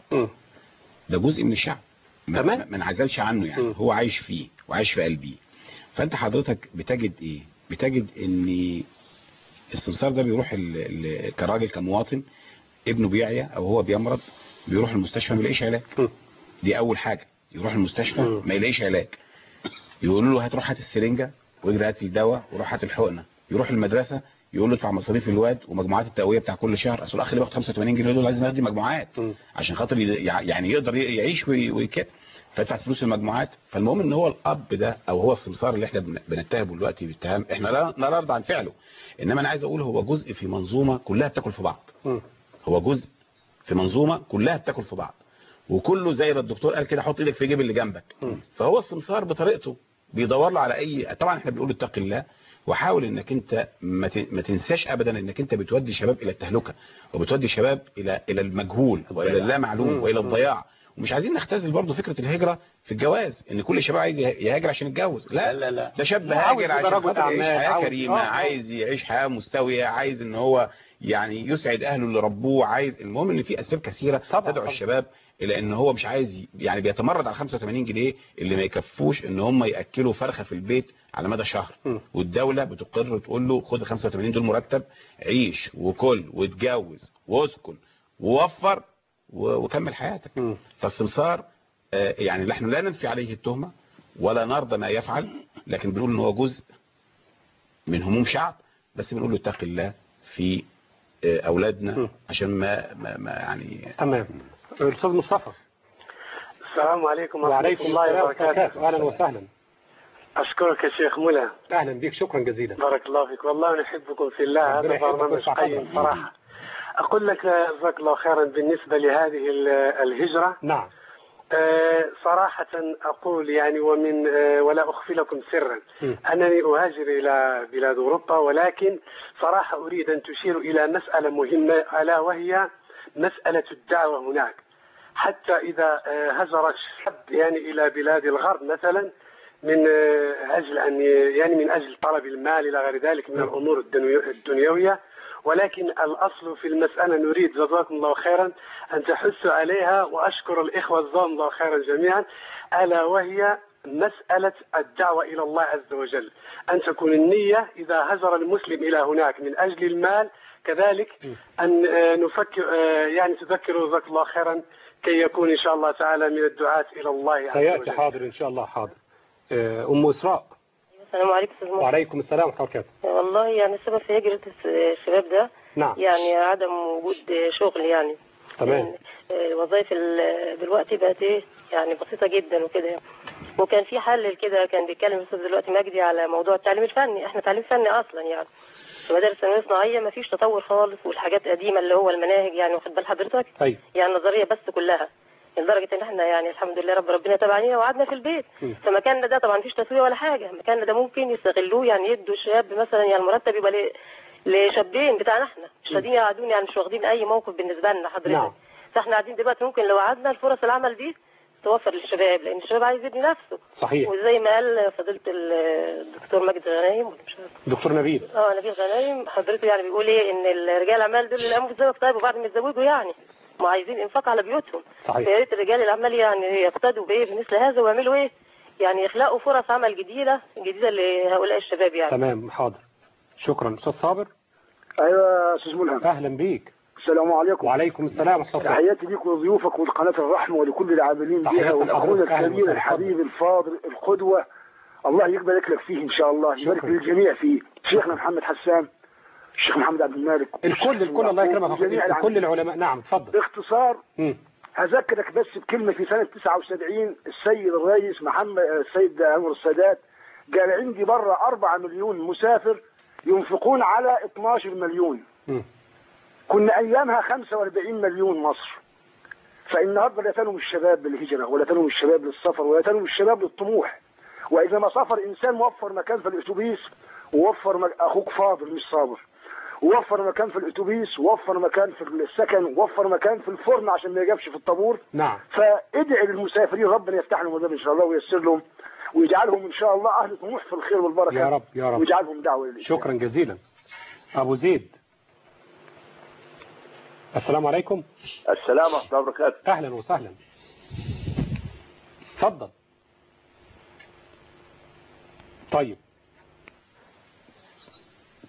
Speaker 3: ده جزء من الشعب ما,
Speaker 1: تمام.
Speaker 3: ما- ما انعزلش عنه يعني هو عايش فيه وعايش في قلبي فأنت حضرتك بتجد إيه بتجد إن السمسار ده بيروح ال... ال... كراجل كمواطن ابنه بيعيا او هو بيمرض بيروح المستشفى ما يلاقيش علاج دي اول حاجة يروح المستشفى ما يلاقيش علاج يقولوا له هتروح هات السرنجة واجري هات الدواء وروح هات الحقنة يروح المدرسة يقول له ادفع مصاريف الواد ومجموعات التقويه بتاع كل شهر اصل الاخ اللي بياخد 85 جنيه دول لازم يدي مجموعات عشان خاطر ي- يعني يقدر ي- يعيش وي- وكده فيدفع فلوس المجموعات فالمهم ان هو الاب ده او هو السمسار اللي احنا بن- بنتهمه دلوقتي باتهام احنا لا لا نرضى عن فعله انما انا عايز اقول هو جزء في منظومه كلها بتاكل في بعض هو جزء في منظومه كلها بتاكل في بعض وكله زي ما الدكتور قال كده حط ايدك في جيب اللي جنبك فهو السمسار بطريقته بيدور له على اي طبعا احنا بنقول اتق الله وحاول انك انت ما ت- ما تنساش ابدا انك انت بتودي شباب الى التهلكه وبتودي شباب الى الى المجهول والى اللا معلوم والى الضياع ومش عايزين نختزل برضه فكره الهجره في الجواز ان كل الشباب عايز يه- يهاجر عشان يتجوز لا لا لا ده شاب
Speaker 1: عاوز
Speaker 3: هاجر عشان
Speaker 1: يبقى
Speaker 3: خاطر
Speaker 1: رجل
Speaker 3: يعيش
Speaker 1: أعمال،
Speaker 3: حياه
Speaker 1: عاوز-
Speaker 3: كريمه
Speaker 1: آه، آه.
Speaker 3: عايز يعيش حياه مستويه عايز ان هو يعني يسعد اهله اللي ربوه عايز المهم ان في اسباب كثيره تدعو الشباب الى ان هو مش عايز ي- يعني بيتمرد على 85 جنيه اللي ما يكفوش ان هم ياكلوا فرخه في البيت على مدى شهر والدوله بتقر تقول له خد ال 85 دول مرتب عيش وكل واتجوز واسكن ووفر و- وكمل حياتك فالسمسار آه، يعني نحن لا ننفي عليه التهمه ولا نرضى ما يفعل لكن بنقول ان هو جزء من هموم شعب بس بنقول له اتق الله في آه، اولادنا عشان ما, ما, ما يعني
Speaker 1: تمام الاستاذ مصطفى
Speaker 14: السلام عليكم ورحمة
Speaker 1: وعليكم
Speaker 14: الله
Speaker 1: السلام
Speaker 14: وبركاته
Speaker 1: وبركاته اهلا وسهلا
Speaker 14: أشكرك يا شيخ منى
Speaker 1: اهلا بك شكرا جزيلا
Speaker 14: بارك الله فيك والله نحبكم في الله
Speaker 1: ربنا
Speaker 14: هذا
Speaker 1: يحبك
Speaker 14: برنامج
Speaker 1: ويرفع
Speaker 14: قيم
Speaker 1: قدرك.
Speaker 14: صراحة أقول لك جزاك الله خيرا بالنسبة لهذه ال- الهجرة
Speaker 1: نعم
Speaker 14: آه، صراحة أقول يعني ومن آه، ولا أخفي لكم سرا أنني أهاجر إلى بلاد أوروبا ولكن صراحة أريد أن تشير إلى مسألة مهمة ألا وهي مسألة الدعوة هناك حتى إذا آه، هجر الشاب يعني إلى بلاد الغرب مثلا من آه، أجل أن يعني من أجل طلب المال إلى غير ذلك من الأمور الدنيو- الدنيوية ولكن الأصل في المسألة نريد جزاكم الله خيرا أن تحثوا عليها وأشكر الإخوة جزاهم الله خيرا جميعا ألا وهي مسألة الدعوة إلى الله عز وجل أن تكون النية إذا هجر المسلم إلى هناك من أجل المال كذلك أن آه، نفكر آه، يعني تذكروا جزاك الله خيرا كي يكون إن شاء الله تعالى من الدعاة إلى الله عز
Speaker 1: سياتي
Speaker 14: وجل
Speaker 1: حاضر ان شاء الله حاضر آه، ام اسراء
Speaker 16: السلام عليكم استاذ محمد.
Speaker 1: وعليكم السلام ورحمه الله وبركاته
Speaker 16: والله يعني السبب في هجرة الشباب ده
Speaker 1: نعم
Speaker 16: يعني عدم وجود شغل يعني
Speaker 1: تمام
Speaker 16: الوظائف ال- دلوقتي بقت ايه يعني بسيطة جدا وكده يعني. وكان في حل كده كان بيتكلم الاستاذ دلوقتي مجدي على موضوع التعليم الفني احنا تعليم فني اصلا يعني في مدارس الثانويه الصناعيه ما فيش تطور خالص والحاجات قديمه اللي هو المناهج يعني واخد بال حضرتك
Speaker 1: ايوه
Speaker 16: يعني نظريه بس كلها لدرجه ان احنا يعني الحمد لله رب ربنا تاب علينا وقعدنا في البيت فمكاننا ده طبعا مفيش تسويه ولا حاجه مكاننا ده ممكن يستغلوه يعني يدوا الشاب مثلا يعني المرتب يبقى ل- لشابين بتاعنا احنا مش راضيين يقعدون يعني مش واخدين اي موقف بالنسبه لنا حضرتك
Speaker 1: نعم.
Speaker 16: فاحنا قاعدين دلوقتي ممكن لو قعدنا الفرص العمل دي توفر للشباب لان الشباب عايز يبني نفسه
Speaker 1: صحيح
Speaker 16: وزي ما قال فضيله ال- الدكتور مجدي غنايم ولا مش عارف
Speaker 1: دكتور نبيل
Speaker 16: اه نبيل غنايم حضرته يعني بيقول ايه ان الرجال الاعمال دول اللي قاموا في الزواج طيب وبعد ما يتزوجوا يعني ما عايزين انفاق على بيوتهم
Speaker 1: صحيح.
Speaker 16: فيا ريت رجال الاعمال يعني يقتدوا بايه بمثل هذا ويعملوا ايه يعني يخلقوا فرص عمل جديده جديده لهؤلاء الشباب يعني
Speaker 1: تمام حاضر شكرا استاذ صابر
Speaker 17: ايوه يا استاذ ملهم
Speaker 1: اهلا بيك
Speaker 17: السلام عليكم
Speaker 1: وعليكم السلام ورحمه الله
Speaker 17: تحياتي ليك ولضيوفك ولقناه الرحمه ولكل العاملين بها
Speaker 1: تحياتي
Speaker 17: والاخونا
Speaker 1: لحضرتك. أهلا
Speaker 17: الكريم
Speaker 1: وسهلا.
Speaker 17: الحبيب الفاضل القدوه الله يقبلك لك فيه ان شاء الله يبارك للجميع فيه شيخنا محمد حسان الشيخ محمد عبد المالك
Speaker 1: الكل الكل الله يكرمك يا
Speaker 17: جميع
Speaker 1: أخوي. كل العلماء نعم اتفضل
Speaker 17: باختصار
Speaker 1: مم.
Speaker 17: هذكرك بس بكلمة في سنة 79 السيد الرئيس محمد السيد أنور السادات قال عندي برا 4 مليون مسافر ينفقون على 12 مليون
Speaker 1: مم.
Speaker 17: كنا أيامها 45 مليون مصر فالنهارده لا تنم الشباب للهجرة ولا تنم الشباب للسفر ولا تنم الشباب للطموح وإذا ما سافر إنسان موفر مكان في الأتوبيس ووفر مك... أخوك فاضل مش صابر ووفر مكان في الأتوبيس ووفر مكان في السكن ووفر مكان في الفرن عشان ما يجابش في الطابور
Speaker 1: نعم
Speaker 17: فادعي للمسافرين ربنا يفتح لهم الباب ان شاء الله وييسر لهم ويجعلهم ان شاء الله اهل طموح في الخير والبركه
Speaker 1: يا رب يا رب
Speaker 17: ويجعلهم دعوه لله
Speaker 1: شكرا جزيلا ابو زيد السلام عليكم
Speaker 18: السلام ورحمة الله وبركاته
Speaker 1: اهلا وسهلا اتفضل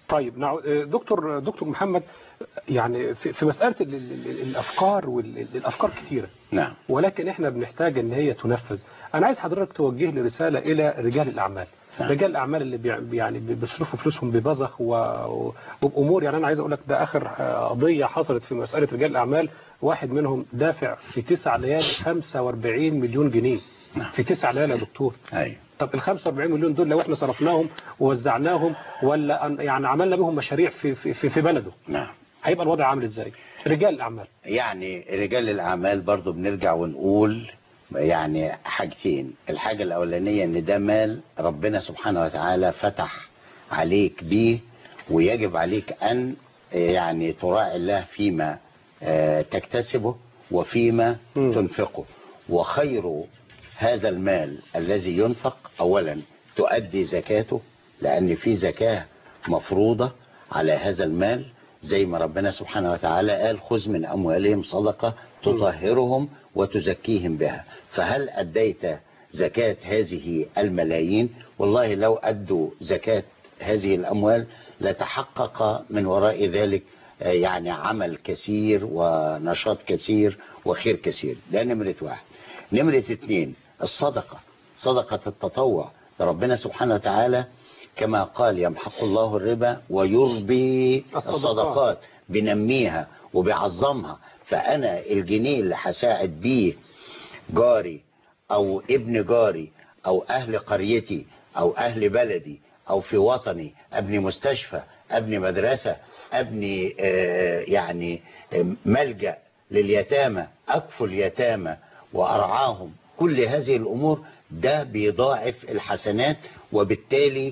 Speaker 1: طيب نعو... دكتور دكتور محمد يعني في في مسألة ال- ال- ال- الأفكار والأفكار كتيرة
Speaker 2: نعم
Speaker 1: ولكن احنا بنحتاج ان هي تنفذ انا عايز حضرتك توجه لي رسالة الى رجال الاعمال رجال الاعمال اللي بيع- يعني بيصرفوا فلوسهم ببذخ و... و- وبامور يعني انا عايز اقول لك ده اخر آه، قضية حصلت في مسألة رجال الاعمال واحد منهم دافع في تسع ليالي 45 مليون جنيه في تسع ليالي يا دكتور
Speaker 2: ايوه
Speaker 1: طب ال 45 مليون دول لو احنا صرفناهم ووزعناهم ولا أن- يعني عملنا بهم مشاريع في في في في بلده
Speaker 2: نعم
Speaker 1: هيبقى الوضع عامل ازاي رجال الاعمال
Speaker 2: يعني رجال الأعمال برضو بنرجع ونقول يعني حاجتين الحاجة الأولانية إن ده مال ربنا سبحانه وتعالى فتح عليك بيه ويجب عليك أن يعني تراعي الله فيما آه، تكتسبه وفيما تنفقه وخير هذا المال الذي ينفق أولا تؤدي زكاته لأن في زكاة مفروضة على هذا المال زي ما ربنا سبحانه وتعالى قال خذ من أموالهم صدقة تطهرهم وتزكيهم بها فهل أديت زكاة هذه الملايين والله لو أدوا زكاة هذه الأموال لتحقق من وراء ذلك آه، يعني عمل كثير ونشاط كثير وخير كثير ده نمرة واحد نمرة اتنين الصدقة صدقة التطوع ده ربنا سبحانه وتعالى كما قال يمحق الله الربا ويربي
Speaker 1: الصدقات.
Speaker 2: الصدقات بنميها وبيعظمها فأنا الجنيه اللي هساعد بيه جاري أو ابن جاري أو أهل قريتي أو أهل بلدي أو في وطني أبني مستشفى أبني مدرسة أبني آه، يعني آه، ملجأ لليتامى أكفل اليتامى وأرعاهم كل هذه الأمور ده بيضاعف الحسنات وبالتالي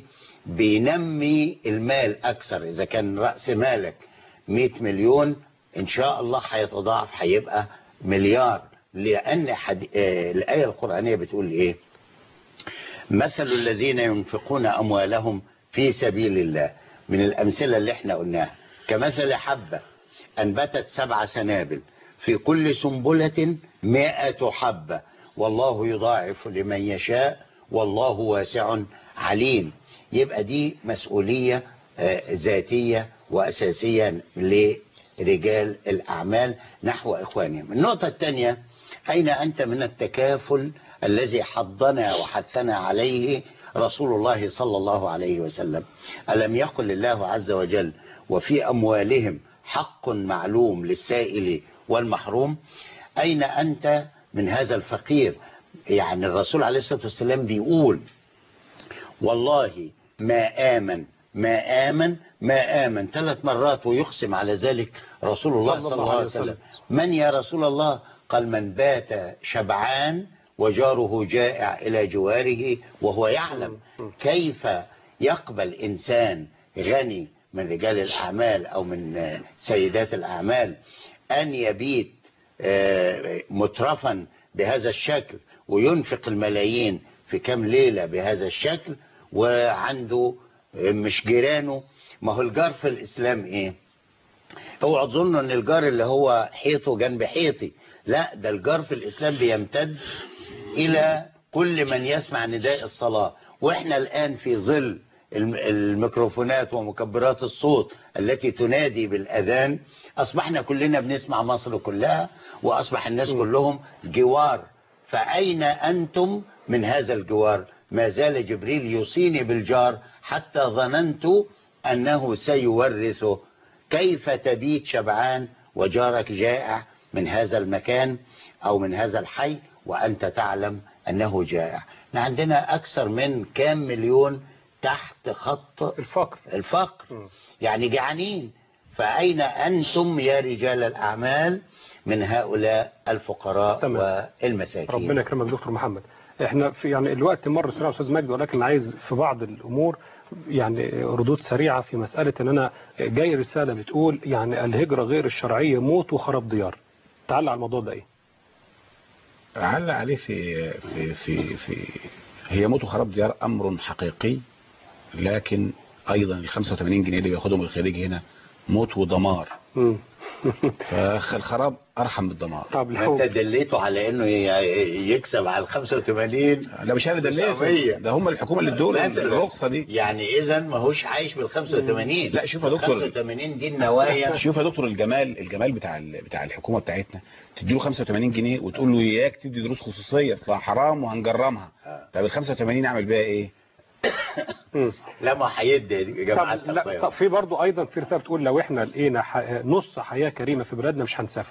Speaker 2: بينمي المال أكثر إذا كان رأس مالك 100 مليون إن شاء الله هيتضاعف هيبقى مليار لأن حد... آه، الآية القرآنية بتقول إيه مثل الذين ينفقون أموالهم في سبيل الله من الأمثلة اللي احنا قلناها كمثل حبة أنبتت سبع سنابل في كل سنبلة مائة حبة والله يضاعف لمن يشاء والله واسع عليم يبقى دي مسؤولية آه، ذاتية وأساسية لرجال الأعمال نحو إخوانهم النقطة الثانية أين أنت من التكافل الذي حضنا وحثنا عليه رسول الله صلى الله عليه وسلم ألم يقل الله عز وجل وفي أموالهم حق معلوم للسائل والمحروم أين أنت من هذا الفقير يعني الرسول عليه الصلاة والسلام بيقول والله ما آمن ما آمن ما آمن ثلاث مرات ويقسم على ذلك رسول الله صلى الله عليه وسلم من يا رسول الله قال من بات شبعان وجاره جائع إلى جواره وهو يعلم كيف يقبل إنسان غني من رجال الأعمال أو من سيدات الأعمال أن يبيت آه، مترفا بهذا الشكل وينفق الملايين في كام ليلة بهذا الشكل وعنده آه، مش جيرانه ما هو الجار في الإسلام إيه اوعوا تظنوا ان الجار اللي هو حيطه جنب حيطي لا ده الجار في الاسلام بيمتد الى كل من يسمع نداء الصلاة واحنا الان في ظل الم- الميكروفونات ومكبرات الصوت التي تنادي بالاذان اصبحنا كلنا بنسمع مصر كلها واصبح الناس كلهم جوار فاين انتم من هذا الجوار ما زال جبريل يوصيني بالجار حتى ظننت انه سيورثه كيف تبيت شبعان وجارك جائع من هذا المكان او من هذا الحي وانت تعلم انه جائع احنا عندنا اكثر من كام مليون تحت خط
Speaker 1: الفقر
Speaker 2: الفقر يعني جعانين فاين انتم يا رجال الاعمال من هؤلاء الفقراء
Speaker 1: تمام.
Speaker 2: والمساكين
Speaker 1: ربنا يكرمك دكتور محمد احنا في يعني الوقت مر سريع يا استاذ مجدي ولكن عايز في بعض الامور يعني ردود سريعه في مساله ان انا جاي رساله بتقول يعني الهجره غير الشرعيه موت وخراب ديار تعال على الموضوع ده ايه
Speaker 3: علق عليه في في في في هي موت وخراب ديار امر حقيقي لكن ايضا ال 85 جنيه اللي بياخدهم الخارجي هنا موت ودمار فالخراب ارحم بالدمار
Speaker 1: طب
Speaker 2: ما انت دليته على انه ي- يكسب على ال 85
Speaker 3: لا مش انا دليته
Speaker 2: 900.
Speaker 3: ده هم الحكومه اللي ادوا
Speaker 2: مثلاً.
Speaker 3: الرخصه دي
Speaker 2: يعني اذا ما هوش عايش بال 85
Speaker 3: لا شوف يا دكتور
Speaker 2: 85 دي النوايا
Speaker 3: شوف يا دكتور الجمال الجمال بتاع ال- بتاع الحكومه بتاعتنا تديله 85 جنيه وتقول له اياك تدي دروس خصوصيه اصلها حرام وهنجرمها طب ال 85 اعمل بيها ايه؟
Speaker 2: لا ما هيدي يا جماعه
Speaker 1: طب, لا طب في برضه ايضا في رساله بتقول لو احنا لقينا ح- نص حياه كريمه في بلادنا مش هنسافر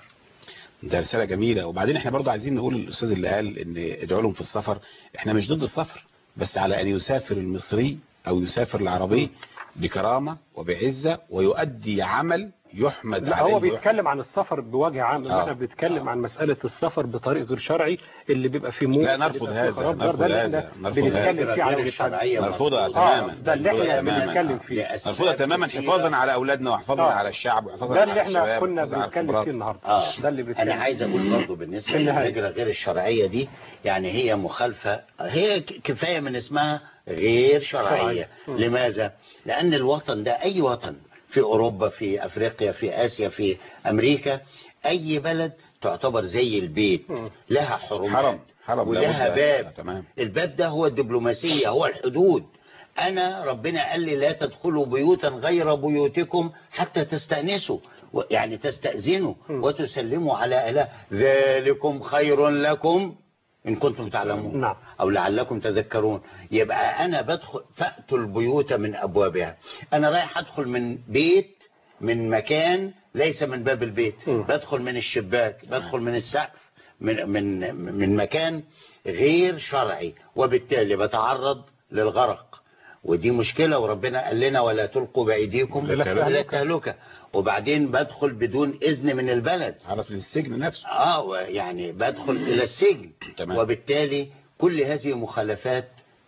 Speaker 3: ده رساله جميله وبعدين احنا برضو عايزين نقول الاستاذ اللي قال ان ادعوا لهم في السفر احنا مش ضد السفر بس على ان يسافر المصري او يسافر العربي بكرامه وبعزه ويؤدي عمل يحمد
Speaker 1: لا
Speaker 3: عليه
Speaker 1: هو
Speaker 3: ويحمد.
Speaker 1: بيتكلم عن السفر بوجه عام
Speaker 3: آه.
Speaker 1: احنا بنتكلم عن مساله السفر بطريق غير شرعي اللي بيبقى فيه موت
Speaker 3: لا
Speaker 1: اللي
Speaker 3: نرفض
Speaker 1: بيبقى فيه
Speaker 3: هذا
Speaker 1: خراب دار،
Speaker 3: نرفض
Speaker 1: ده اللي
Speaker 3: هذا
Speaker 1: احنا
Speaker 3: نرفض
Speaker 1: بنتكلم
Speaker 3: هذا
Speaker 1: فيه على
Speaker 2: الشرعية
Speaker 3: نرفضها
Speaker 1: آه،
Speaker 3: تماما
Speaker 1: ده اللي
Speaker 3: نرفضها
Speaker 1: احنا
Speaker 3: تماما.
Speaker 1: بنتكلم فيه
Speaker 3: نرفضها تماما حفاظا على اولادنا وحفاظا
Speaker 1: آه.
Speaker 3: على الشعب وحفاظا
Speaker 1: ده
Speaker 3: على
Speaker 1: اللي احنا
Speaker 3: الشباب
Speaker 1: كنا
Speaker 3: وحفاظا على
Speaker 1: بنتكلم
Speaker 3: الخبرات.
Speaker 1: فيه النهارده
Speaker 2: اه
Speaker 1: ده اللي بنتكلم
Speaker 2: انا عايز اقول برضه بالنسبه
Speaker 1: في النهاية.
Speaker 2: للهجره غير الشرعيه دي يعني هي مخالفه هي ك- كفايه من اسمها غير شرعيه
Speaker 1: شرعية. مم.
Speaker 2: لماذا لان الوطن ده اي وطن في اوروبا في افريقيا في اسيا في امريكا اي بلد تعتبر زي البيت لها حرمات
Speaker 3: حرم حرم
Speaker 2: ولها
Speaker 3: لابد.
Speaker 2: باب
Speaker 3: تمام
Speaker 2: الباب ده هو الدبلوماسية هو الحدود أنا ربنا قال لي لا تدخلوا بيوتا غير بيوتكم حتى تستأنسوا و- يعني تستأذنوا وتسلموا على أهلها ذلكم خير لكم إن كنتم تعلمون
Speaker 1: نعم.
Speaker 2: أو لعلكم تذكرون يبقى أنا بدخل فأتوا البيوت من أبوابها أنا رايح أدخل من بيت من مكان ليس من باب البيت بدخل من الشباك بدخل من السقف من من من مكان غير شرعي وبالتالي بتعرض للغرق ودي مشكلة وربنا قال لنا ولا تلقوا بأيديكم
Speaker 3: إلى التهلكة.
Speaker 2: إلى التهلكة وبعدين بدخل بدون إذن من البلد
Speaker 3: عرف للسجن نفسه
Speaker 2: اه يعني بدخل إلى السجن
Speaker 3: تمام.
Speaker 2: وبالتالي كل هذه مخالفات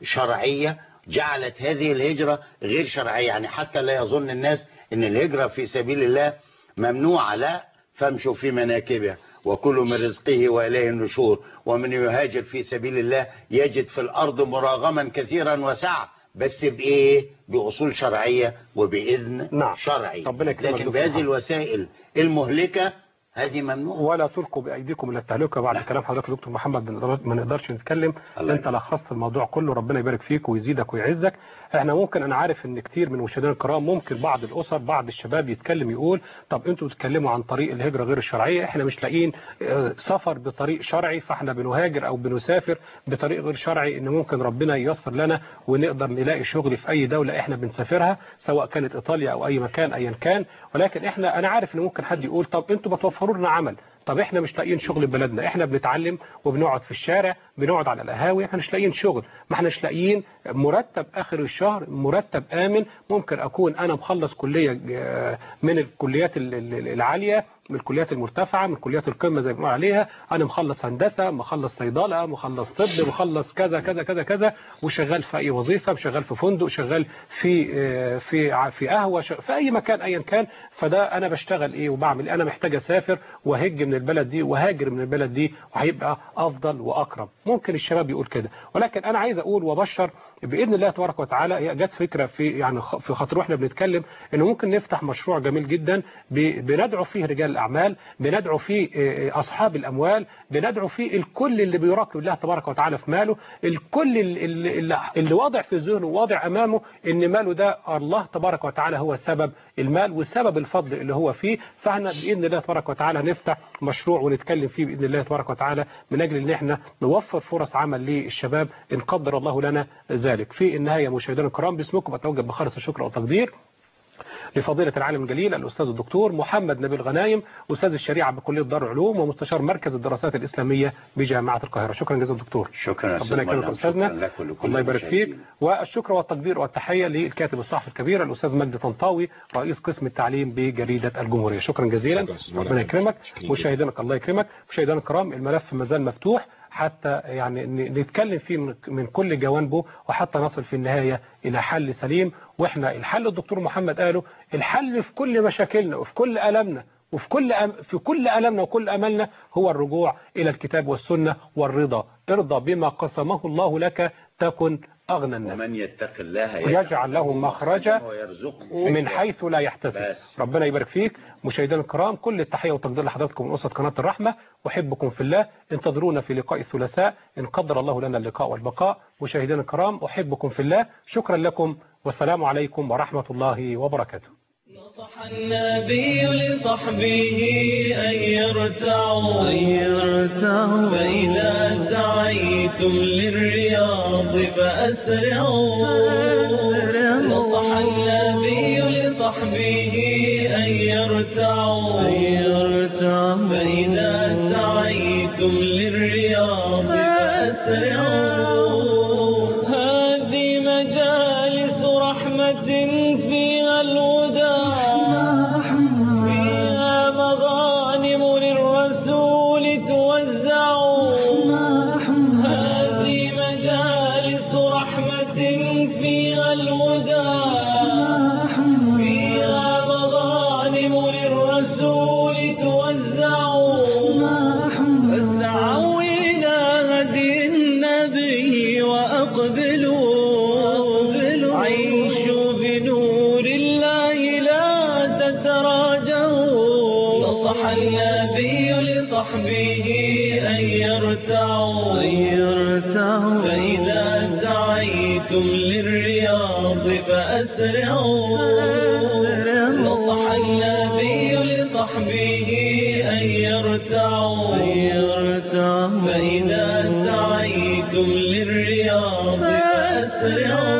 Speaker 2: شرعية جعلت هذه الهجرة غير شرعية يعني حتى لا يظن الناس ان الهجرة في سبيل الله ممنوعة لا فامشوا في مناكبها وكلوا من رزقه وإليه النشور ومن يهاجر في سبيل الله يجد في الأرض مراغما كثيرا وسعة بس بإيه بأصول شرعية وبإذن
Speaker 1: نعم.
Speaker 2: شرعي
Speaker 1: ربنا يكرمك
Speaker 2: لكن
Speaker 1: دكتور
Speaker 2: بهذه
Speaker 1: محمد.
Speaker 2: الوسائل المهلكة هذه ممنوعة
Speaker 1: ولا تلقوا بايديكم الى التهلكه بعد كلام حضرتك يا دكتور محمد بنقدر- ما نقدرش نتكلم انت لخصت الموضوع كله ربنا يبارك فيك ويزيدك ويعزك احنا ممكن انا عارف ان كتير من مشاهدينا الكرام ممكن بعض الاسر بعض الشباب يتكلم يقول طب انتوا بتتكلموا عن طريق الهجره غير الشرعيه احنا مش لاقيين آه، سفر بطريق شرعي فاحنا بنهاجر او بنسافر بطريق غير شرعي ان ممكن ربنا ييسر لنا ونقدر نلاقي شغل في اي دوله احنا بنسافرها سواء كانت ايطاليا او اي مكان ايا كان ولكن احنا انا عارف ان ممكن حد يقول طب انتوا بتوفروا لنا عمل طب احنا مش لاقيين شغل في بلدنا احنا بنتعلم وبنقعد في الشارع بنقعد على القهاوي احنا مش لاقيين شغل ما احناش لاقيين مرتب اخر الشهر مرتب امن ممكن اكون انا مخلص كليه آه، من الكليات ال- ال- العاليه من الكليات المرتفعه من كليات القمه زي ما بنقول عليها انا مخلص هندسه مخلص صيدله مخلص طب مخلص كذا كذا كذا كذا وشغال في اي وظيفه شغال في فندق شغال في آه، في ع- في قهوه ش- في اي مكان ايا كان فده انا بشتغل ايه وبعمل إيه؟ انا محتاج اسافر وهج من البلد دي وهاجر من البلد دي وهيبقى افضل واكرم ممكن الشباب يقول كده ولكن انا عايز اقول وابشر باذن الله تبارك وتعالى هي جت فكره في يعني خ- في خاطر واحنا بنتكلم انه ممكن نفتح مشروع جميل جدا ب- بندعو فيه رجال الاعمال بندعو فيه آه، اصحاب الاموال بندعو فيه الكل اللي بيراقب الله تبارك وتعالى في ماله الكل اللي, اللي, اللي واضع في ذهنه واضع امامه ان ماله ده الله تبارك وتعالى هو سبب المال وسبب الفضل اللي هو فيه فاحنا باذن الله تبارك وتعالى نفتح مشروع ونتكلم فيه باذن الله تبارك وتعالى من اجل ان احنا نوفر فرص عمل للشباب ان قدر الله لنا ذلك في النهايه مشاهدينا الكرام باسمكم اتوجه بخالص الشكر والتقدير لفضيلة العالم الجليل الأستاذ الدكتور محمد نبيل غنايم أستاذ الشريعة بكلية دار العلوم ومستشار مركز الدراسات الإسلامية بجامعة القاهرة شكرا جزيلا دكتور
Speaker 2: شكرا يا
Speaker 1: ربنا
Speaker 2: أستاذ
Speaker 1: يكرمك
Speaker 2: منعم.
Speaker 1: أستاذنا
Speaker 2: شكرا لك ولكل
Speaker 1: الله يبارك فيك
Speaker 2: المشاهدين.
Speaker 1: والشكر والتقدير والتحية للكاتب الصحفي الكبير الأستاذ مجدي طنطاوي رئيس قسم التعليم بجريدة الجمهورية شكرا جزيلا
Speaker 3: شكرا أستاذ
Speaker 1: ربنا
Speaker 3: منعم.
Speaker 1: يكرمك
Speaker 3: شكرا
Speaker 1: مشاهدينا الله يكرمك مشاهدينا الكرام الملف ما زال مفتوح حتى يعني ن- نتكلم فيه من- من كل جوانبه وحتى نصل في النهاية إلى حل سليم وإحنا الحل الدكتور محمد قاله الحل في كل مشاكلنا وفي كل ألمنا وفي كل أم في كل ألمنا وكل أملنا هو الرجوع إلى الكتاب والسنة والرضا ارضى بما قسمه الله لك تكن أغنى الناس
Speaker 2: ومن يتق الله
Speaker 1: يجعل له مخرجا
Speaker 2: ويرزقه
Speaker 1: من حيث لا يحتسب
Speaker 2: بس.
Speaker 1: ربنا يبارك فيك مشاهدينا الكرام كل التحية والتقدير لحضراتكم من أسرة قناة الرحمة أحبكم في الله انتظرونا في لقاء الثلاثاء إن قدر الله لنا اللقاء والبقاء مشاهدينا الكرام أحبكم في الله شكرا لكم والسلام عليكم ورحمة الله وبركاته
Speaker 19: النبي لصحبه أن يرتعوا فإذا سعيتم للرياض فأسرعوا نصح النبي لصحبه أن يرتعوا فإذا سعيتم للرياض فأسرعوا هذه مجالس رحمة فيها الهدى فيها مغانم للرسول توزع هذه مجالس رحمة فيها الهدى فيها مغانم للرسول توزع فاسعوا إلى هدي النبي وأقبلوا عيشوا بنور الله لا تتراجعوا نصح النبي لصحبه أن يرتعوا فإذا سعيتم للرياض فأسرعوا نصح النبي لصحبه أن يرتعوا فإذا سعيتم للرياض فأسرعوا